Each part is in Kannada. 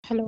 ಹಲೋ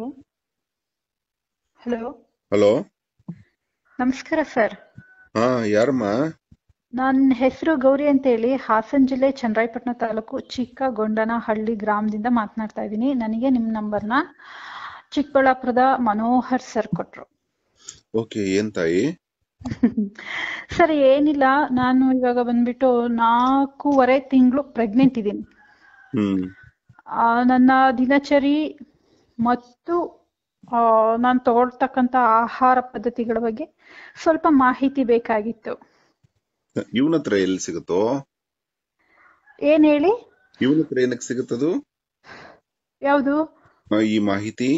ಹಲೋ ಹಲೋ ನಮಸ್ಕಾರ ಸರ್ ಹಾ ಯಾರಮ್ಮ ನನ್ನ ಹೆಸರು ಗೌರಿ ಅಂತ ಹೇಳಿ ಹಾಸನ ಜಿಲ್ಲೆ ಚನ್ನರಾಯಪಟ್ಟಣ ತಾಲೂಕು ಚಿಕ್ಕಗೊಂಡನಹಳ್ಳಿ ಗ್ರಾಮದಿಂದ ಮಾತನಾಡ್ತಾ ಇದ್ದೀನಿ ನನಗೆ ನಿಮ್ಮ ನಂಬರ್ನ ಚಿಕ್ಕಬಳ್ಳಾಪುರದ ಮನೋಹರ್ ಸರ್ ಕೊಟ್ರು ಓಕೆ ಏನ್ ತಾಯಿ ಸರ್ ಏನಿಲ್ಲ ನಾನು ಇವಾಗ ಬಂದ್ಬಿಟ್ಟು ನಾಲ್ಕೂವರೆ ತಿಂಗಳು ಪ್ರೆಗ್ನೆಂಟ್ ಇದ್ದೀನಿ ಹ್ಮ್ ಆ, ನನ್ನ ದಿನಚರಿ ಮತ್ತು ನಾನು ತಗೊಳ್ತಕ್ಕಂಥ ಆಹಾರ ಪದ್ಧತಿಗಳ ಬಗ್ಗೆ ಸ್ವಲ್ಪ ಮಾಹಿತಿ ಬೇಕಾಗಿತ್ತು ಇವನ ಹತ್ರ ಎಲ್ಲಿ ಸಿಗುತ್ತೋ ಏನ್ ಹೇಳಿ ಇವನ ಹತ್ರ ಏನಕ್ಕೆ ಸಿಗುತ್ತದು ಯಾವುದು ಆ, ಈ ಮಾಹಿತಿ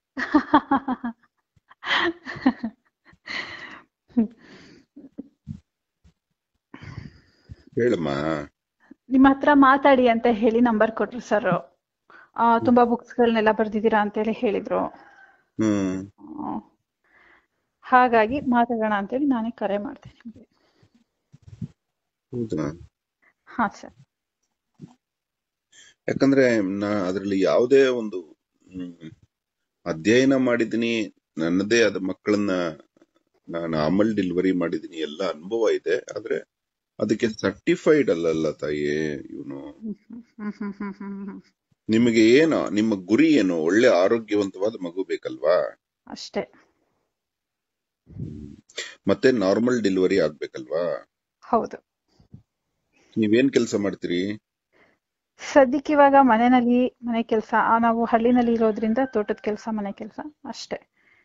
ಹೇಳಮ್ಮ ನಿಮ್ಮ ಹತ್ರ ಮಾತಾಡಿ ಅಂತ ಹೇಳಿ ನಂಬರ್ ಕೊಟ್ರು ಸರ್ ತುಂಬಾ ಬುಕ್ಸ್ಗಳನ್ನೆಲ್ಲ ಬರ್ದಿದ್ದೀರಾ ಅಂತೇಳಿ ಹೇಳಿದ್ರು ಹ್ಮ್ ಆ, ಹಾಗಾಗಿ ಮಾತಾಡೋಣ ಅಂತೇಳಿ ನಾನೇ ಕರೆ ಮಾಡ್ದೆ ನಿಮ್ಗೆ ಹೌದಾ ಹಾ ಸರ್ ಯಾಕಂದ್ರೆ ನಾ ಅದ್ರಲ್ಲಿ ಯಾವುದೇ ಒಂದು ಹ್ಮ್, ಅಧ್ಯಯನ ಮಾಡಿದೀನಿ ನನ್ನದೇ ಆದ ಮಕ್ಕಳನ್ನ ನಾನು ಅಮಲ್ ಡೆಲಿವರಿ ಮಾಡಿದೀನಿ ಎಲ್ಲ ಅನುಭವ ಇದೆ ಆದ್ರೆ ಅದಕ್ಕೆ ಸರ್ಟಿಫೈಡ್ ಅಲ್ಲಲ್ಲ ತಾಯಿ ಇವನು ಹ್ಮ್ ಹ್ಮ್ ಹ್ಮ್ ಹ್ಮ್ ಹ್ಮ್ ಹ್ಮ್. ನಿಮಗೆ ಏನು ನಿಮ್ಮ ಗುರಿ ಏನು ಒಳ್ಳೆ ಆರೋಗ್ಯವಂತವಾದ ಮಗು ಬೇಕಲ್ವಾ ಅಷ್ಟೇ ಮತ್ತೆ ನಾರ್ಮಲ್ ಡೆಲಿವರಿ ಆಗ್ಬೇಕಲ್ವಾ ಹೌದು ನೀವೇನ್ ಕೆಲಸ ಮಾಡ್ತೀರಿ ಸದ್ಯಕ್ಕೆ ಇವಾಗ ಮನೆಯಲ್ಲಿ ಮನೆ ಕೆಲಸ ನಾವು ಹಳ್ಳಿನಲ್ಲಿ ಇರೋದ್ರಿಂದ ತೋಟದ ಕೆಲಸ ಮನೆ ಕೆಲಸ ಅಷ್ಟೇ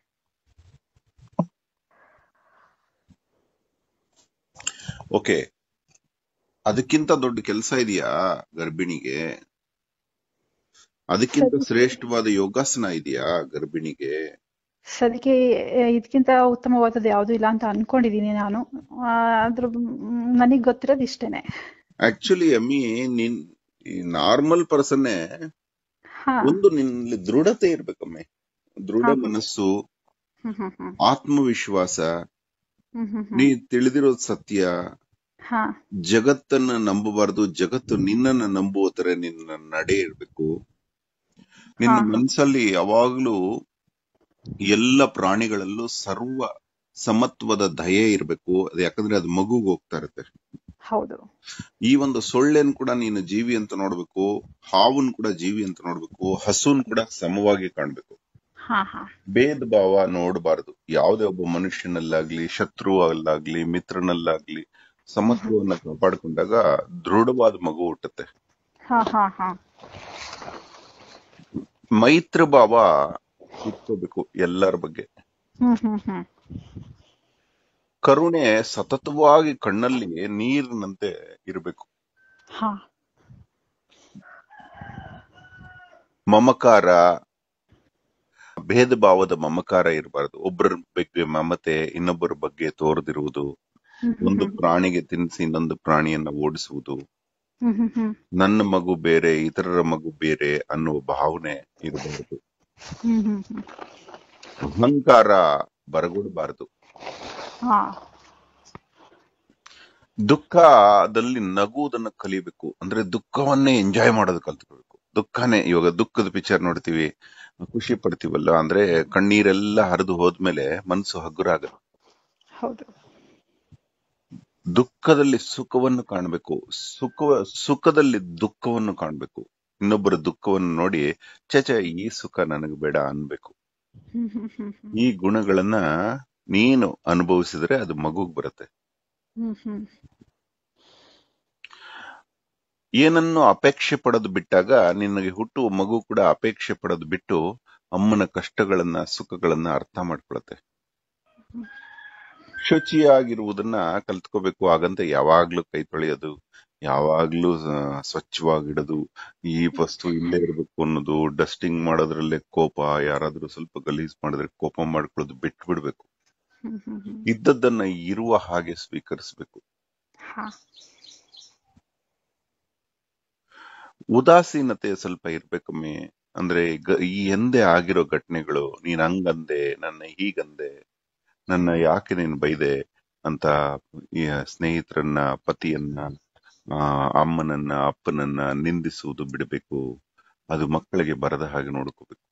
ಓಕೆ ಅದಕ್ಕಿಂತ ದೊಡ್ಡ ಕೆಲಸ ಇದೆಯಾ ಗರ್ಭಿಣಿಗೆ ಅದಕ್ಕಿಂತ ಸರಿ. ಶ್ರೇಷ್ಠವಾದ ಯೋಗಾಸನ ಇದೆಯಾ ಗರ್ಭಿಣಿಗೆ ಸದ್ಯಕ್ಕೆ ಇದಕ್ಕಿಂತ ಉತ್ತಮವಾದದ್ದು ಯಾವುದು ಇಲ್ಲ ಅಂತ ಅನ್ಕೊಂಡಿದೀನಿ ನಾನು ಆ, ಅದ್ರ ನನಗ್ ಗೊತ್ತಿರೋದು ಇಷ್ಟೇನೆ ಆಕ್ಚುಲಿ ಅಮ್ಮಿ ನಿನ್ ನಾರ್ಮಲ್ ಪರ್ಸನ್ನೇ ಹಾ ಒಂದು ನಿನ್ನಲ್ಲಿ ದೃಢತೆ ಇರ್ಬೇಕಮ್ಮೆ ದೃಢ ಹಾ. ಮನಸ್ಸು ಹ್ಮ್ ಹ್ಮ್ ಹ್ಮ್ ಆತ್ಮವಿಶ್ವಾಸ ಹ್ಮ್ ಹ್ಮ್ ನೀ ಹ್ಮ್ ತಿಳಿದಿರೋದ್ ಸತ್ಯ ಹಾ ಜಗತ್ತನ್ನ ನಂಬಬಾರದು ಜಗತ್ತು ನಿನ್ನನ್ನ ನಂಬುವ ತರ ನಿನ್ನ ನಡೆ ಇರ್ಬೇಕು ನಿನ್ನ ಹಾ. ಮನಸ್ಸಲ್ಲಿ ಯಾವಾಗ್ಲೂ ಎಲ್ಲ ಪ್ರಾಣಿಗಳಲ್ಲೂ ಸರ್ವ ಸಮತ್ವದ ದಯೆ ಇರ್ಬೇಕು ಅದು ಯಾಕಂದ್ರೆ ಅದು ಮಗುಗ್ ಹೋಗ್ತಾ ಇರುತ್ತೆ ಹೌದು ಈ ಒಂದು ಸೊಳ್ಳೆನ್ ಕೂಡ ನೀನು ಜೀವಿ ಅಂತ ನೋಡ್ಬೇಕು ಹಾವನ್ ಕೂಡ ಜೀವಿ ಅಂತ ನೋಡ್ಬೇಕು ಹಸುನ್ ಕೂಡ ಸಮವಾಗಿ ಕಾಣ್ಬೇಕು ಹಾ ಹಾ ಭೇದ ಭಾವ ನೋಡಬಾರದು ಯಾವುದೇ ಒಬ್ಬ ಮನುಷ್ಯನಲ್ಲಾಗ್ಲಿ ಶತ್ರುವಲ್ಲಾಗ್ಲಿ ಮಿತ್ರನಲ್ಲಾಗ್ಲಿ ಸಮತ್ವವನ್ನ ಕಾಪಾಡಿಕೊಂಡಾಗ ದೃಢವಾದ ಮಗು ಹುಟ್ಟುತ್ತೆ ಹಾ ಹಾ ಹಾ ಮೈತ್ರ ಭಾವ ಇಟ್ಕೋಬೇಕು ಎಲ್ಲರ ಬಗ್ಗೆ ಹ್ಮ್ ಹ್ಮ್ ಹ್ಮ್ ಕರುಣೆ ಸತತವಾಗಿ ಕಣ್ಣಲ್ಲಿ ನೀರಿನಂತೆ ಇರಬೇಕು ಹಾ ಮಮಕಾರ ಭೇದ ಭಾವದ ಮಮಕಾರ ಇರಬಾರದು ಒಬ್ಬರ ಬಗ್ಗೆ ಮಮತೆ ಇನ್ನೊಬ್ಬರ ಬಗ್ಗೆ ತೋರದಿರುವುದು ಹ್ಮ್ ಹ್ಮ್ ಒಂದು ಹ್ಮ್ ಪ್ರಾಣಿಗೆ ತಿನ್ನಿಸಿ ಇನ್ನೊಂದು ಪ್ರಾಣಿಯನ್ನ ಓಡಿಸುವುದು ಹ್ಮ್ ಹ್ಮ್ ಹ್ಮ್ ನನ್ನ ಮಗು ಬೇರೆ ಇತರರ ಮಗು ಬೇರೆ ಅನ್ನುವ ಭಾವನೆ ಇರಬಾರದು ಹ್ಮ್ ಹ್ಮ್ ಹ್ಮ್ ಅಹಂಕಾರ ಬರಗೂಡಬಾರದು ಹಾ ದುಃಖದಲ್ಲಿ ನಗುವುದನ್ನ ಕಲಿಬೇಕು ಅಂದ್ರೆ ದುಃಖವನ್ನೇ ಎಂಜಾಯ್ ಮಾಡೋದು ಕಲ್ತ್ಕೋಬೇಕು ದುಃಖನೇ ಇವಾಗ ದುಃಖದ ಪಿಕ್ಚರ್ ನೋಡ್ತೀವಿ ಖುಷಿ ಪಡ್ತೀವಲ್ಲ ಅಂದ್ರೆ ಕಣ್ಣೀರೆಲ್ಲ ಹರಿದು ಹೋದ್ಮೇಲೆ ಮನಸ್ಸು ಹಗುರ ಆಗುತ್ತೆ ಹೌದು ದುಃಖದಲ್ಲಿ ಸುಖವನ್ನು ಕಾಣಬೇಕು ಸುಖ ಸುಖದಲ್ಲಿ ದುಃಖವನ್ನು ಕಾಣಬೇಕು ಇನ್ನೊಬ್ಬರ ದುಃಖವನ್ನು ನೋಡಿ ಚಚ ಈ ಸುಖ ನನಗೆ ಬೇಡ ಅನ್ಬೇಕು ಹ್ಮ್ ಹ್ಮ್ ಹ್ಮ್ ಹ್ಮ್ ಈ ಗುಣಗಳನ್ನ ನೀನು ಅನುಭವಿಸಿದ್ರೆ ಅದು ಮಗುಗ್ ಬರುತ್ತೆ ಹ್ಮ್ ಹ್ಮ್ ಏನನ್ನು ಅಪೇಕ್ಷೆ ಪಡೋದು ಬಿಟ್ಟಾಗ ನಿನಗೆ ಹುಟ್ಟುವ ಮಗು ಕೂಡ ಅಪೇಕ್ಷೆ ಪಡೋದು ಬಿಟ್ಟು ಅಮ್ಮನ ಕಷ್ಟಗಳನ್ನ ಸುಖಗಳನ್ನ ಅರ್ಥ ಮಾಡ್ಕೊಳತ್ತೆ ಶುಚಿಯಾಗಿರುವುದನ್ನ ಕಲ್ತ್ಕೋಬೇಕು ಹಾಗಂತ ಯಾವಾಗ್ಲೂ ಕೈ ತೊಳೆಯೋದು ಯಾವಾಗ್ಲೂ ಆ, ಸ್ವಚ್ಛವಾಗಿಡೋದು ಈ ವಸ್ತು ಇಲ್ಲೇ ಇರ್ಬೇಕು ಅನ್ನೋದು ಡಸ್ಟಿಂಗ್ ಮಾಡೋದ್ರಲ್ಲೇ ಕೋಪ ಯಾರಾದ್ರೂ ಸ್ವಲ್ಪ ಗಲೀಜ್ ಮಾಡಿದ್ರೆ ಕೋಪ ಮಾಡ್ಕೊಳ್ಳೋದು ಬಿಟ್ಟು ಬಿಡ್ಬೇಕು ಹ್ಮ್ ಹ್ಮ್ ಹ್ಮ್ ಇದ್ದದ್ದನ್ನ ಇರುವ ಹಾಗೆ ಸ್ವೀಕರಿಸ್ಬೇಕು ಹಾ ಉದಾಸೀನತೆ ಸ್ವಲ್ಪ ಇರ್ಬೇಕಮ್ಮೆ ಅಂದ್ರೆ ಗ- ಈ ಹಿಂದೆ ಆಗಿರೋ ಘಟನೆಗಳು ನೀನ್ ಹಂಗಂದೆ ನನ್ನ ಹೀಗಂದೆ ನನ್ನ ಯಾಕೆ ನೀನ್ ಬೈದೆ ಅಂತ ಈ ಸ್ನೇಹಿತರನ್ನ ಪತಿಯನ್ನ ಆ ಅಮ್ಮನನ್ನ ಅಪ್ಪನನ್ನ ನಿಂದಿಸುವುದು ಬಿಡಬೇಕು ಅದು ಮಕ್ಕಳಿಗೆ ಬರದ ಹಾಗೆ ನೋಡ್ಕೋಬೇಕು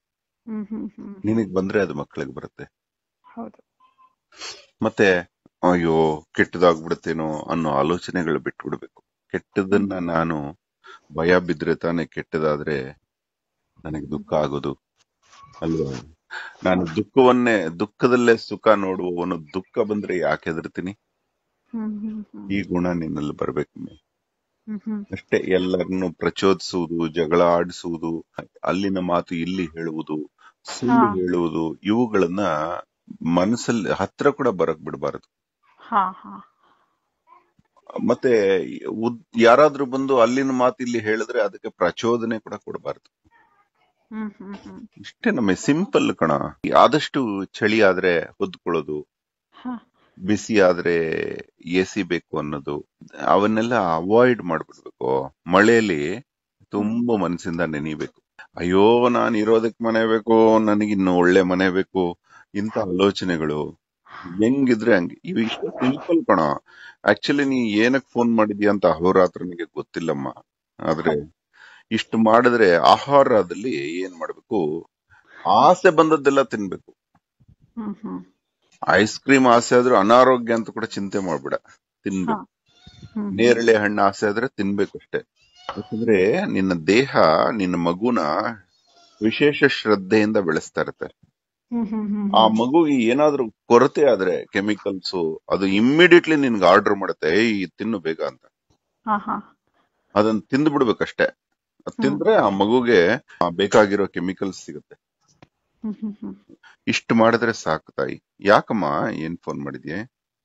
ಹ್ಮ್ ಹ್ಮ್ ಹ್ಮ್ ನಿನಗ್ ಬಂದ್ರೆ ಅದು ಮಕ್ಕಳಿಗೆ ಬರುತ್ತೆ ಹೌದು ಮತ್ತೆ ಅಯ್ಯೋ ಕೆಟ್ಟದಾಗ್ಬಿಡುತ್ತೇನೋ ಅನ್ನೋ ಆಲೋಚನೆಗಳು ಬಿಟ್ಬಿಡ್ಬೇಕು ಕೆಟ್ಟದನ್ನ ನಾನು ಭಯ ಬಿದ್ರೆ ತಾನೇ ಕೆಟ್ಟದಾದ್ರೆ ನನಗೆ ದುಃಖ ಆಗೋದು ಅಲ್ವಾ ನಾನು ದುಃಖವನ್ನೇ ದುಃಖದಲ್ಲೇ ಸುಖ ನೋಡುವವನು ದುಃಖ ಬಂದ್ರೆ ಯಾಕೆ ಹೆದರ್ತೀನಿ ಹ್ಮ್ ಹ್ಮ್ ಹ್ಮ್ ಈ ಗುಣ ನಿನ್ನಲ್ಲಿ ಬರ್ಬೇಕು ಹ್ಮ್ ಹ್ಮ್ ಅಷ್ಟೇ ಎಲ್ಲರನ್ನು ಪ್ರಚೋದಿಸುವುದು ಜಗಳ ಆಡಿಸುವುದು ಅಲ್ಲಿನ ಮಾತು ಇಲ್ಲಿ ಹೇಳುವುದು ಸುಳ್ಳು ಹಾ. ಹೇಳುವುದು ಇವುಗಳನ್ನ ಮನಸ್ಸಲ್ಲಿ ಹತ್ರ ಕೂಡ ಬರಕ್ ಬಿಡಬಾರದು ಹಾ ಹಾ ಮತ್ತೆ ಉದ್- ಯಾರಾದ್ರೂ ಬಂದು ಅಲ್ಲಿನ ಮಾತು ಇಲ್ಲಿ ಹೇಳಿದ್ರೆ ಅದಕ್ಕೆ ಪ್ರಚೋದನೆ ಕೂಡ ಕೊಡಬಾರದು ಹ್ಮ್ ಹ್ಮ್ ಹ್ಮ್ ಇಷ್ಟೇ ನಮಗೆ ಸಿಂಪಲ್ ಕಣ ಆದಷ್ಟು ಚಳಿ ಆದ್ರೆ ಹೊದ್ಕೊಳ್ಳೋದು ಹಾ ಬಿಸಿ ಆದ್ರೆ ಎ ಸಿ ಬೇಕು ಅನ್ನೋದು ಅವನ್ನೆಲ್ಲ ಅವಾಯ್ಡ್ ಮಾಡ್ಬಿಡ್ಬೇಕು ಮಳೆಯಲ್ಲಿ ತುಂಬಾ ಮನಸ್ಸಿಂದ ನೆನಿಬೇಕು ಅಯ್ಯೋ ನಾನ್ ಇರೋದಕ್ ಮನೆ ಬೇಕು ನನಗಿನ್ನು ಒಳ್ಳೆ ಮನೆ ಬೇಕು ಇಂತ ಆಲೋಚನೆಗಳು ಹೆಂಗಿದ್ರೆ ಹಂಗೆ ಇವು ಇಷ್ಟು ಸಿಂಪಲ್ ಕಣ ಆಕ್ಚುಲಿ ನೀ ಏನಕ್ ಫೋನ್ ಮಾಡಿದ್ಯಾ ಅಂತ ಅಹೋರಾತ್ರ ನನಗೆ ಗೊತ್ತಿಲ್ಲಮ್ಮ ಆದ್ರೆ ಇಷ್ಟು ಮಾಡಿದ್ರೆ ಆಹಾರದಲ್ಲಿ ಏನ್ ಮಾಡ್ಬೇಕು ಆಸೆ ಬಂದದ್ದೆಲ್ಲ ತಿನ್ಬೇಕು ಹ್ಮ್ ಹ್ಮ್ ಐಸ್ ಕ್ರೀಮ್ ಆಸೆ ಆದ್ರೂ ಅನಾರೋಗ್ಯ ಅಂತ ಕೂಡ ಚಿಂತೆ ಮಾಡ್ಬೇಡ ತಿನ್ಬೇಕು ಹ್ಮ್ ನೇರಳೆ ಹಣ್ಣು ಆಸೆ ಆದ್ರೆ ತಿನ್ಬೇಕು ಅಷ್ಟೇ ಯಾಕಂದ್ರೆ ನಿನ್ನ ದೇಹ ನಿನ್ನ ಮಗುನ ವಿಶೇಷ ಶ್ರದ್ಧೆಯಿಂದ ಬೆಳೆಸ್ತಾ ಇರುತ್ತೆ ಹ್ಮ್ ಹ್ಮ್ ಹ್ಮ್ ಆ ಮಗುಗೆ ಏನಾದ್ರೂ ಕೊರತೆ ಆದ್ರೆ ಕೆಮಿಕಲ್ಸ್ ಅದು ಇಮ್ಮಿಡಿಯೇಟ್ಲಿ ನಿನ್ಗೆ ಆರ್ಡರ್ ಮಾಡುತ್ತೆ ಏಯ್ ಇದ್ ತಿನ್ನು ಬೇಗ ಅಂತ ಹಾ ಹಾ ಅದನ್ನ ತಿಂದು ಬಿಡ್ಬೇಕಷ್ಟೇ ಅದ್ ತಿಂದ್ರೆ ಆ ಮಗುಗೆ ಆ ಬೇಕಾಗಿರೋ ಕೆಮಿಕಲ್ಸ್ ಸಿಗುತ್ತೆ ಹ್ಮ್ ಹ್ಮ್ ಹ್ಮ್ ಇಷ್ಟು ಮಾಡಿದ್ರೆ ಸಾಕು ತಾಯಿ ಯಾಕಮ್ಮ ಏನ್ ಫೋನ್ ಮಾಡಿದ್ಯೆ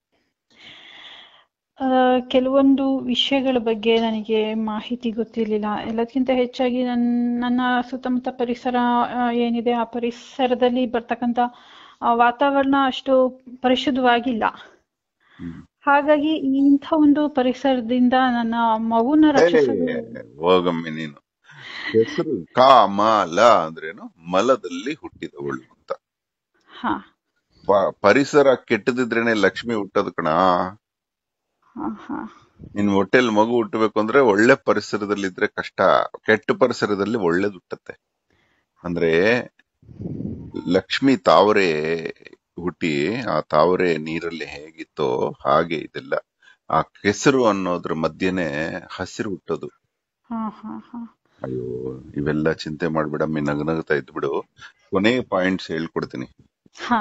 ಆ, ಕೆಲವೊಂದು ವಿಷಯಗಳ ಬಗ್ಗೆ ನನಗೆ ಮಾಹಿತಿ ಗೊತ್ತಿರಲಿಲ್ಲ ಎಲ್ಲದಕ್ಕಿಂತ ಹೆಚ್ಚಾಗಿ ನನ್ ನನ್ನ ಸುತ್ತಮುತ್ತ ಪರಿಸರ ಆ, ಏನಿದೆ ಆ ಪರಿಸರದಲ್ಲಿ ಬರ್ತಕ್ಕಂಥ ಆ, ವಾತಾವರಣ ಅಷ್ಟು ಪರಿಶುದ್ಧವಾಗಿಲ್ಲ ಹ್ಮ್. ಹಾಗಾಗಿ ಇಂಥ ಒಂದು ಪರಿಸರದಿಂದ ನನ್ನ ಮಗುನ ರಕ್ಷಿಸಲು ಹೋಗಮ್ಮೆ ನೀನು ಹೆಸರು ಕಾಮಲ ಅಂದ್ರೇನು ಮಲದಲ್ಲಿ ಹುಟ್ಟಿದವಳು ಅಂತ ಹಾ ಪ- ಪರಿಸರ ಕೆಟ್ಟದಿದ್ರೇನೆ ಲಕ್ಷ್ಮಿ ಹುಟ್ಟೋದು ಕಣ ಹಾ ಹಾ ನಿನ್ ಹೊಟ್ಟೆಲ್ ಮಗು ಹುಟ್ಟಬೇಕು ಅಂದ್ರೆ ಒಳ್ಳೆ ಪರಿಸರದಲ್ಲಿ ಇದ್ರೆ ಕಷ್ಟ ಕೆಟ್ಟ ಪರಿಸರದಲ್ಲಿ ಒಳ್ಳೇದು ಹುಟ್ಟತ್ತೆ ಅಂದ್ರೆ ಲಕ್ಷ್ಮಿ ತಾವರೆ ಹುಟ್ಟಿ ಆ ತಾವರೆ ನೀರಲ್ಲಿ ಹೇಗಿತ್ತೋ ಹಾಗೆ ಇದೆಲ್ಲ ಆ ಕೆಸರು ಅನ್ನೋದ್ರ ಮಧ್ಯೆನೆ ಹಸಿರು ಹುಟ್ಟೋದು ಹಾ ಹಾ ಹಾ ಅಯ್ಯೋ ಇವೆಲ್ಲ ಚಿಂತೆ ಮಾಡ್ಬಿಡಮ್ಮಿ ನಗನಗ್ತಾ ಇದ್ಬಿಡು ಕೊನೆ ಪಾಯಿಂಟ್ಸ್ ಹೇಳ್ಕೊಡ್ತೀನಿ ಹಾ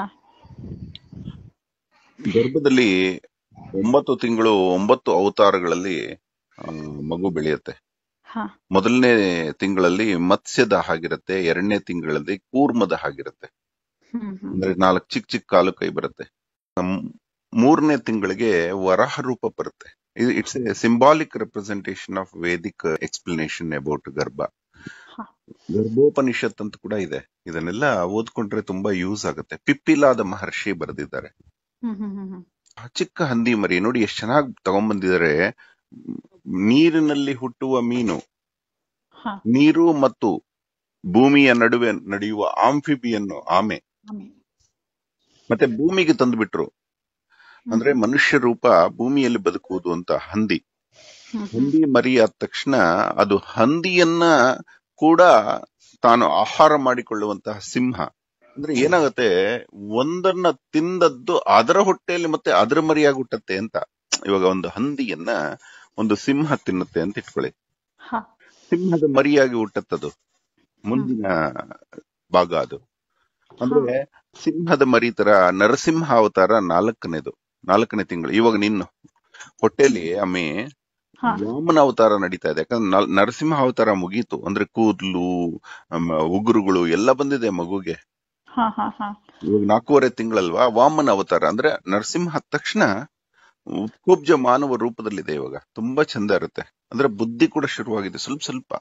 ಗರ್ಭದಲ್ಲಿ ಒಂಬತ್ತು ತಿಂಗಳು ಒಂಬತ್ತು ಅವತಾರಗಳಲ್ಲಿ ಆ, ಮಗು ಬೆಳೆಯುತ್ತೆ ಹಾ ಮೊದಲನೇ ತಿಂಗಳಲ್ಲಿ ಮತ್ಸ್ಯದ ಹಾಗಿರುತ್ತೆ ಎರಡನೇ ತಿಂಗಳಲ್ಲಿ ಕೂರ್ಮದ ಹಾಗಿರುತ್ತೆ ಹ್ಮ್ ಹ್ಮ್ ಅಂದ್ರೆ ನಾಲ್ಕು ಚಿಕ್ಕ ಚಿಕ್ಕ ಕಾಲು ಕೈ ಬರುತ್ತೆ ನಮ್- ಮೂರನೇ ತಿಂಗಳಿಗೆ ವರಾಹ ರೂಪ ಬರುತ್ತೆ it's a symbolic representation of Vedic explanation about garbha ಹಾ. ಗರ್ಭೋಪನಿಷತ್ ಅಂತ ಕೂಡ ಇದೆ ಇದನ್ನೆಲ್ಲ ಓದ್ಕೊಂಡ್ರೆ ತುಂಬಾ ಯೂಸ್ ಆಗುತ್ತೆ ಪಿಪ್ಪಿಲಾದ ಮಹರ್ಷಿ ಬರೆದಿದ್ದಾರೆ ಹ್ಮ್ ಹ್ಮ್ ಹ್ಮ್ ಹ್ಮ್ ಆ ಚಿಕ್ಕ ಹಂದಿ ಮರಿ ನೋಡಿ ಎಷ್ಟು ಚೆನ್ನಾಗಿ ತಗೊಂಡ್ಬಂದಿದ್ದಾರೆ ನೀರಿನಲ್ಲಿ ಹುಟ್ಟುವ ಮೀನು ಹಾ ನೀರು ಮತ್ತು ಭೂಮಿಯ ನಡುವೆ ನಡೆಯುವ ಆಂಫಿಬಿಯನ್ನು ಆಮೆ ಆಮೇಲೆ ಮತ್ತೆ ಭೂಮಿಗೆ ತಂದುಬಿಟ್ರು ಅಂದ್ರೆ ಮನುಷ್ಯ ರೂಪ ಭೂಮಿಯಲ್ಲಿ ಬದುಕುವುದು ಅಂತ ಹಂದಿ ಹ್ಮ್ ಹ್ಮ್ ಹಂದಿ ಮರಿ ಆದ ತಕ್ಷಣ ಅದು ಹಂದಿಯನ್ನ ಕೂಡ ತಾನು ಆಹಾರ ಮಾಡಿಕೊಳ್ಳುವಂತಹ ಸಿಂಹ ಅಂದ್ರೆ ಏನಾಗುತ್ತೆ ಒಂದನ್ನ ತಿಂದದ್ದು ಅದರ ಹೊಟ್ಟೆಯಲ್ಲಿ ಮತ್ತೆ ಅದರ ಮರಿಯಾಗಿ ಹುಟ್ಟತ್ತೆ ಅಂತ ಇವಾಗ ಒಂದು ಹಂದಿಯನ್ನ ಒಂದು ಸಿಂಹ ತಿನ್ನುತ್ತೆ ಅಂತ ಇಟ್ಕೊಳ್ಳಿ ಹಾ ಸಿಂಹದ ಮರಿಯಾಗಿ ಹುಟ್ಟತ್ತದು ಮುಂದಿನ ಭಾಗ ಅದು ಅಂದ್ರೆ ಸಿಂಹದ ಮರಿ ತರ ನರಸಿಂಹ ಅವತಾರ ನಾಲ್ಕನೇದು ನಾಲ್ಕನೇ ತಿಂಗಳು ಇವಾಗ ನಿನ್ನ ಹೊಟ್ಟೆಲಿ ಅಮ್ಮಿ ಹಾ ವಾಮನ ಅವತಾರ ನಡೀತಾ ಇದೆ ಯಾಕಂದ್ರೆ ನಲ್- ನರಸಿಂಹ ಅವತಾರ ಮುಗೀತು ಅಂದ್ರೆ ಕೂದ್ಲು ಆಮ್, ಉಗುರುಗಳು ಎಲ್ಲ ಬಂದಿದೆ ಮಗುಗೆ ಹಾ ಹಾ ಹಾ ಇವಾಗ ನಾಲ್ಕೂವರೆ ತಿಂಗಳಲ್ವಾ ವಾಮನ ಅವತಾರ ಅಂದ್ರೆ ನರಸಿಂಹ ಆದ ತಕ್ಷಣ ಉತ್ಕೋಬ್ಜ ಮಾನವ ರೂಪದಲ್ಲಿದೆ ಇವಾಗ ತುಂಬಾ ಚಂದ ಇರುತ್ತೆ ಅಂದ್ರೆ ಬುದ್ಧಿ ಕೂಡ ಶುರುವಾಗಿದೆ ಸ್ವಲ್ಪ ಸ್ವಲ್ಪ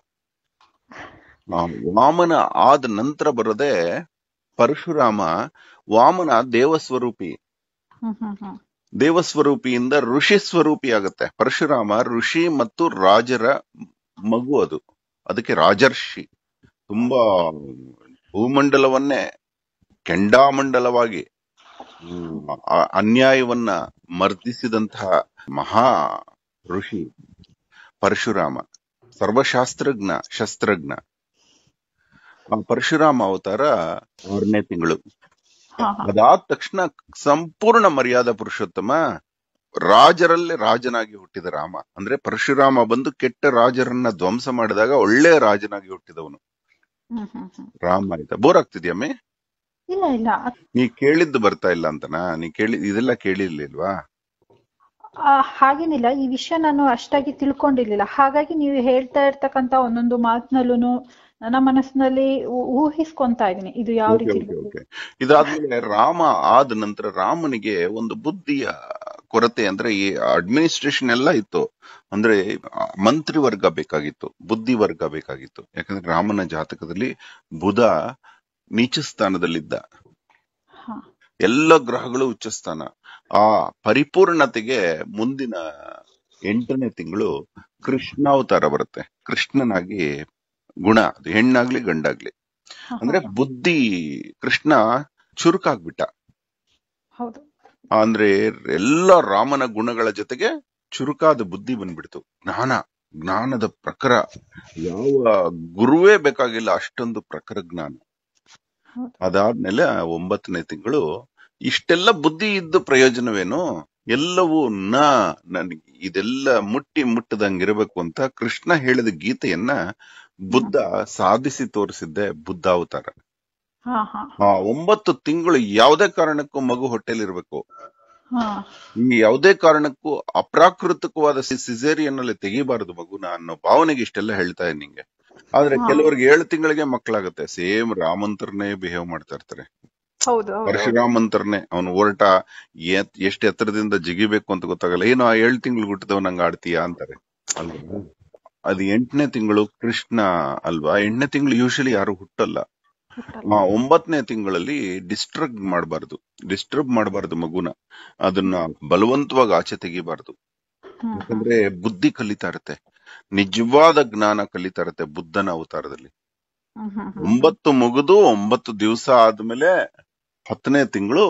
ಆ, ವಾಮನ ಆದ ನಂತರ ಬರೋದೇ ಪರಶುರಾಮ ವಾಮನ ದೇವಸ್ವರೂಪಿ ಹ್ಮ್ ಹ್ಮ್ ಹ್ಮ್ ದೇವಸ್ವರೂಪಿಯಿಂದ ಋಷಿ ಸ್ವರೂಪಿ ಆಗುತ್ತೆ ಪರಶುರಾಮ ಋಷಿ ಮತ್ತು ರಾಜರ ಮಗು ಅದು ಅದಕ್ಕೆ ರಾಜರ್ಷಿ ತುಂಬಾ ಭೂಮಂಡಲವನ್ನೇ ಕೆಂಡಾಮಂಡಲವಾಗಿ ಹ್ಮ್, ಆ- ಅನ್ಯಾಯವನ್ನ ಮರ್ದಿಸಿದಂತಹ ಮಹಾ ಋಷಿ ಪರಶುರಾಮ ಸರ್ವಶಾಸ್ತ್ರಜ್ಞ ಶಸ್ತ್ರಜ್ಞ ಆ ಪರಶುರಾಮ ಅವತಾರ ಆರನೇ ತಿಂಗಳು ಹಾ ಹಾ ಅದಾದ ತಕ್ಷಣ ಸಂಪೂರ್ಣ ಮರ್ಯಾದಾ ಪುರುಷೋತ್ತಮ ರಾಜರಲ್ಲೇ ರಾಜನಾಗಿ ಹುಟ್ಟಿದ ರಾಮ ಅಂದ್ರೆ ಪರಶುರಾಮ ಬಂದು ಕೆಟ್ಟ ರಾಜರನ್ನ ಧ್ವಂಸ ಮಾಡಿದಾಗ ಒಳ್ಳೆ ರಾಜನಾಗಿ ಹುಟ್ಟಿದವನು ಹ್ಮ್ ಹ್ಮ್ ಹ್ಮ್ ರಾಮ ಆಯ್ತಾ ಬೋರ್ ಆಗ್ತಿದ್ಯಮ್ಮೆ ಇಲ್ಲ ಇಲ್ಲ ಅದ್- ನೀ ಕೇಳಿದ್ದು ಬರ್ತಾ ಇಲ್ಲ ಅಂತನಾ ನೀ ಕೇಳಿ ಇದೆಲ್ಲ ಕೇಳಿರ್ಲಿಲ್ವಾ ಆ, ಹಾಗೇನಿಲ್ಲ ಈ ವಿಷಯ ನಾನು ಅಷ್ಟಾಗಿ ತಿಳ್ಕೊಂಡಿರ್ಲಿಲ್ಲ ಹಾಗಾಗಿ ನೀವು ಹೇಳ್ತಾ ಇರ್ತಕ್ಕಂತ ಒಂದೊಂದು ಮಾತಿನಲ್ಲೂ ನನ್ನ ಮನಸ್ಸಿನಲ್ಲಿ ಊ- ಊಹಿಸ್ಕೊಂತಾ ಇದೀನಿ ಇದು ಯಾವ ಓಕೆ ರೀತಿ ಓಕೆ ಇರ್ಬೋದು ಓಕೆ ಇದಾದ್ಮೇಲೆ ರಾಮ ಆದ ನಂತರ ರಾಮನಿಗೆ ಒಂದು ಬುದ್ಧಿಯ ಕೊರತೆ ಅಂದ್ರೆ ಈ ಅಡ್ಮಿನಿಸ್ಟ್ರೇಷನ್ ಎಲ್ಲ ಇತ್ತು ಅಂದ್ರೆ ಆ, ಮಂತ್ರಿವರ್ಗ ಬೇಕಾಗಿತ್ತು ಬುದ್ಧಿ ವರ್ಗ ಬೇಕಾಗಿತ್ತು ಯಾಕಂದ್ರೆ ರಾಮನ ಜಾತಕದಲ್ಲಿ ಬುಧ ನೀಚ ಸ್ಥಾನದಲ್ಲಿದ್ದ ಹಾ ಎಲ್ಲ ಗ್ರಹಗಳು ಉಚ್ಚ ಸ್ಥಾನ ಆ ಪರಿಪೂರ್ಣತೆಗೆ ಮುಂದಿನ ಎಂಟನೇ ತಿಂಗಳು ಕೃಷ್ಣಾವತಾರ ಬರುತ್ತೆ ಕೃಷ್ಣನಾಗಿ ಗುಣ ಅದು ಹೆಣ್ಣಾಗ್ಲಿ ಗಂಡಾಗ್ಲಿ ಹಾ ಅಂದ್ರೆ ಹಾ ಬುದ್ಧಿ ಕೃಷ್ಣ ಚುರುಕಾಗ್ಬಿಟ್ಟ ಹೌದು ಅಂದ್ರೆ ಎಲ್ಲ ರಾಮನ ಗುಣಗಳ ಜೊತೆಗೆ ಚುರುಕಾದ ಬುದ್ಧಿ ಬಂದ್ಬಿಡ್ತು ಜ್ಞಾನ ಜ್ಞಾನದ ಪ್ರಖರ ಯಾವ ಗುರುವೇ ಬೇಕಾಗಿಲ್ಲ ಅಷ್ಟೊಂದು ಪ್ರಖರ ಜ್ಞಾನ ಹೌದು ಅದಾದ್ಮೇಲೆ ಆ ಒಂಬತ್ತನೇ ತಿಂಗಳು ಇಷ್ಟೆಲ್ಲ ಬುದ್ಧಿ ಇದ್ದು ಪ್ರಯೋಜನವೇನು ಎಲ್ಲವೂ ನ ನನಗೆ ಇದೆಲ್ಲ ಮುಟ್ಟಿ ಮುಟ್ಟದಂಗಿರಬೇಕು ಅಂತ ಕೃಷ್ಣ ಹೇಳಿದ ಗೀತೆಯನ್ನ ಬುದ್ಧ ಸಾಧಿಸಿ ತೋರಿಸಿದ್ದೆ ಬುದ್ಧಾವತಾರ ಹಾ ಹಾ ಆ ಒಂಬತ್ತು ತಿಂಗಳು ಯಾವುದೇ ಕಾರಣಕ್ಕೂ ಮಗು ಹೊಟ್ಟೆಲಿರ್ಬೇಕು ಹಾ ಈ ಯಾವುದೇ ಕಾರಣಕ್ಕೂ ಅಪ್ರಾಕೃತಿಕವಾದ ಸಿಸೇರಿಯನ್ ಅಲ್ಲಿ ತೆಗಿಬಾರದು ಮಗುನ ಅನ್ನೋ ಭಾವನೆಗೆ ಇಷ್ಟೆಲ್ಲ ಹೇಳ್ತಾ ಇದ್ದೀನಿ ನಿಂಗೆ ಆದ್ರೆ ಹಾ ಕೆಲವರಿಗೆ ಏಳು ತಿಂಗಳಿಗೆ ಮಕ್ಕಳಾಗುತ್ತೆ ಸೇಮ್ ರಾಮಂತರನೇ ಬಿಹೇವ್ ಮಾಡ್ತಾ ಇರ್ತಾರೆ ಹೌದು ಹೌದು ಪರಶುರಾಮಂತರನೇ ಅವನು ಹೊರಟ ಎಷ್ಟು ಎತ್ತರದಿಂದ ಜಿಗಿಬೇಕು ಅಂತ ಗೊತ್ತಾಗಲ್ಲ ಏನು ಆ ಏಳು ತಿಂಗಳು ಹುಟ್ಟಿದವ್ ನಂಗೆ ಆಡ್ತೀಯಾ ಅಂತಾರೆ ಅಲ್ವಾ ಅದು ಎಂಟನೇ ತಿಂಗಳು ಕೃಷ್ಣ ಅಲ್ವಾ ಎಂಟನೇ ತಿಂಗಳು ಯೂಶಲಿ ಯಾರು ಹುಟ್ಟಲ್ಲ ಹುಟ್ಟಲ್ಲ ಆ ಒಂಬತ್ತನೇ ತಿಂಗಳಲ್ಲಿ ಡಿಸ್ಟರ್ಬ್ ಮಾಡಬಾರ್ದು ಡಿಸ್ಟರ್ಬ್ ಮಾಡಬಾರ್ದು ಮಗುನ ಅದನ್ನ ಬಲವಂತವಾಗಿ ಆಚೆ ತೆಗಿಬಾರ್ದು ಹ್ಮ್ ಹ್ಮ್ ಯಾಕಂದ್ರೆ ಬುದ್ಧಿ ಕಲಿತಾ ಇರತ್ತೆ ನಿಜವಾದ ಜ್ಞಾನ ಕಲಿತಾ ಇರತ್ತೆ ಬುದ್ಧನ ಅವತಾರದಲ್ಲಿ ಹ್ಮ್ ಹ್ಮ್ ಹ್ಮ್ ಹ್ಮ್ ಒಂಬತ್ತು ಮುಗಿದು ಒಂಬತ್ತು ದಿವಸ ಆದ್ಮೇಲೆ ಹತ್ತನೇ ತಿಂಗಳು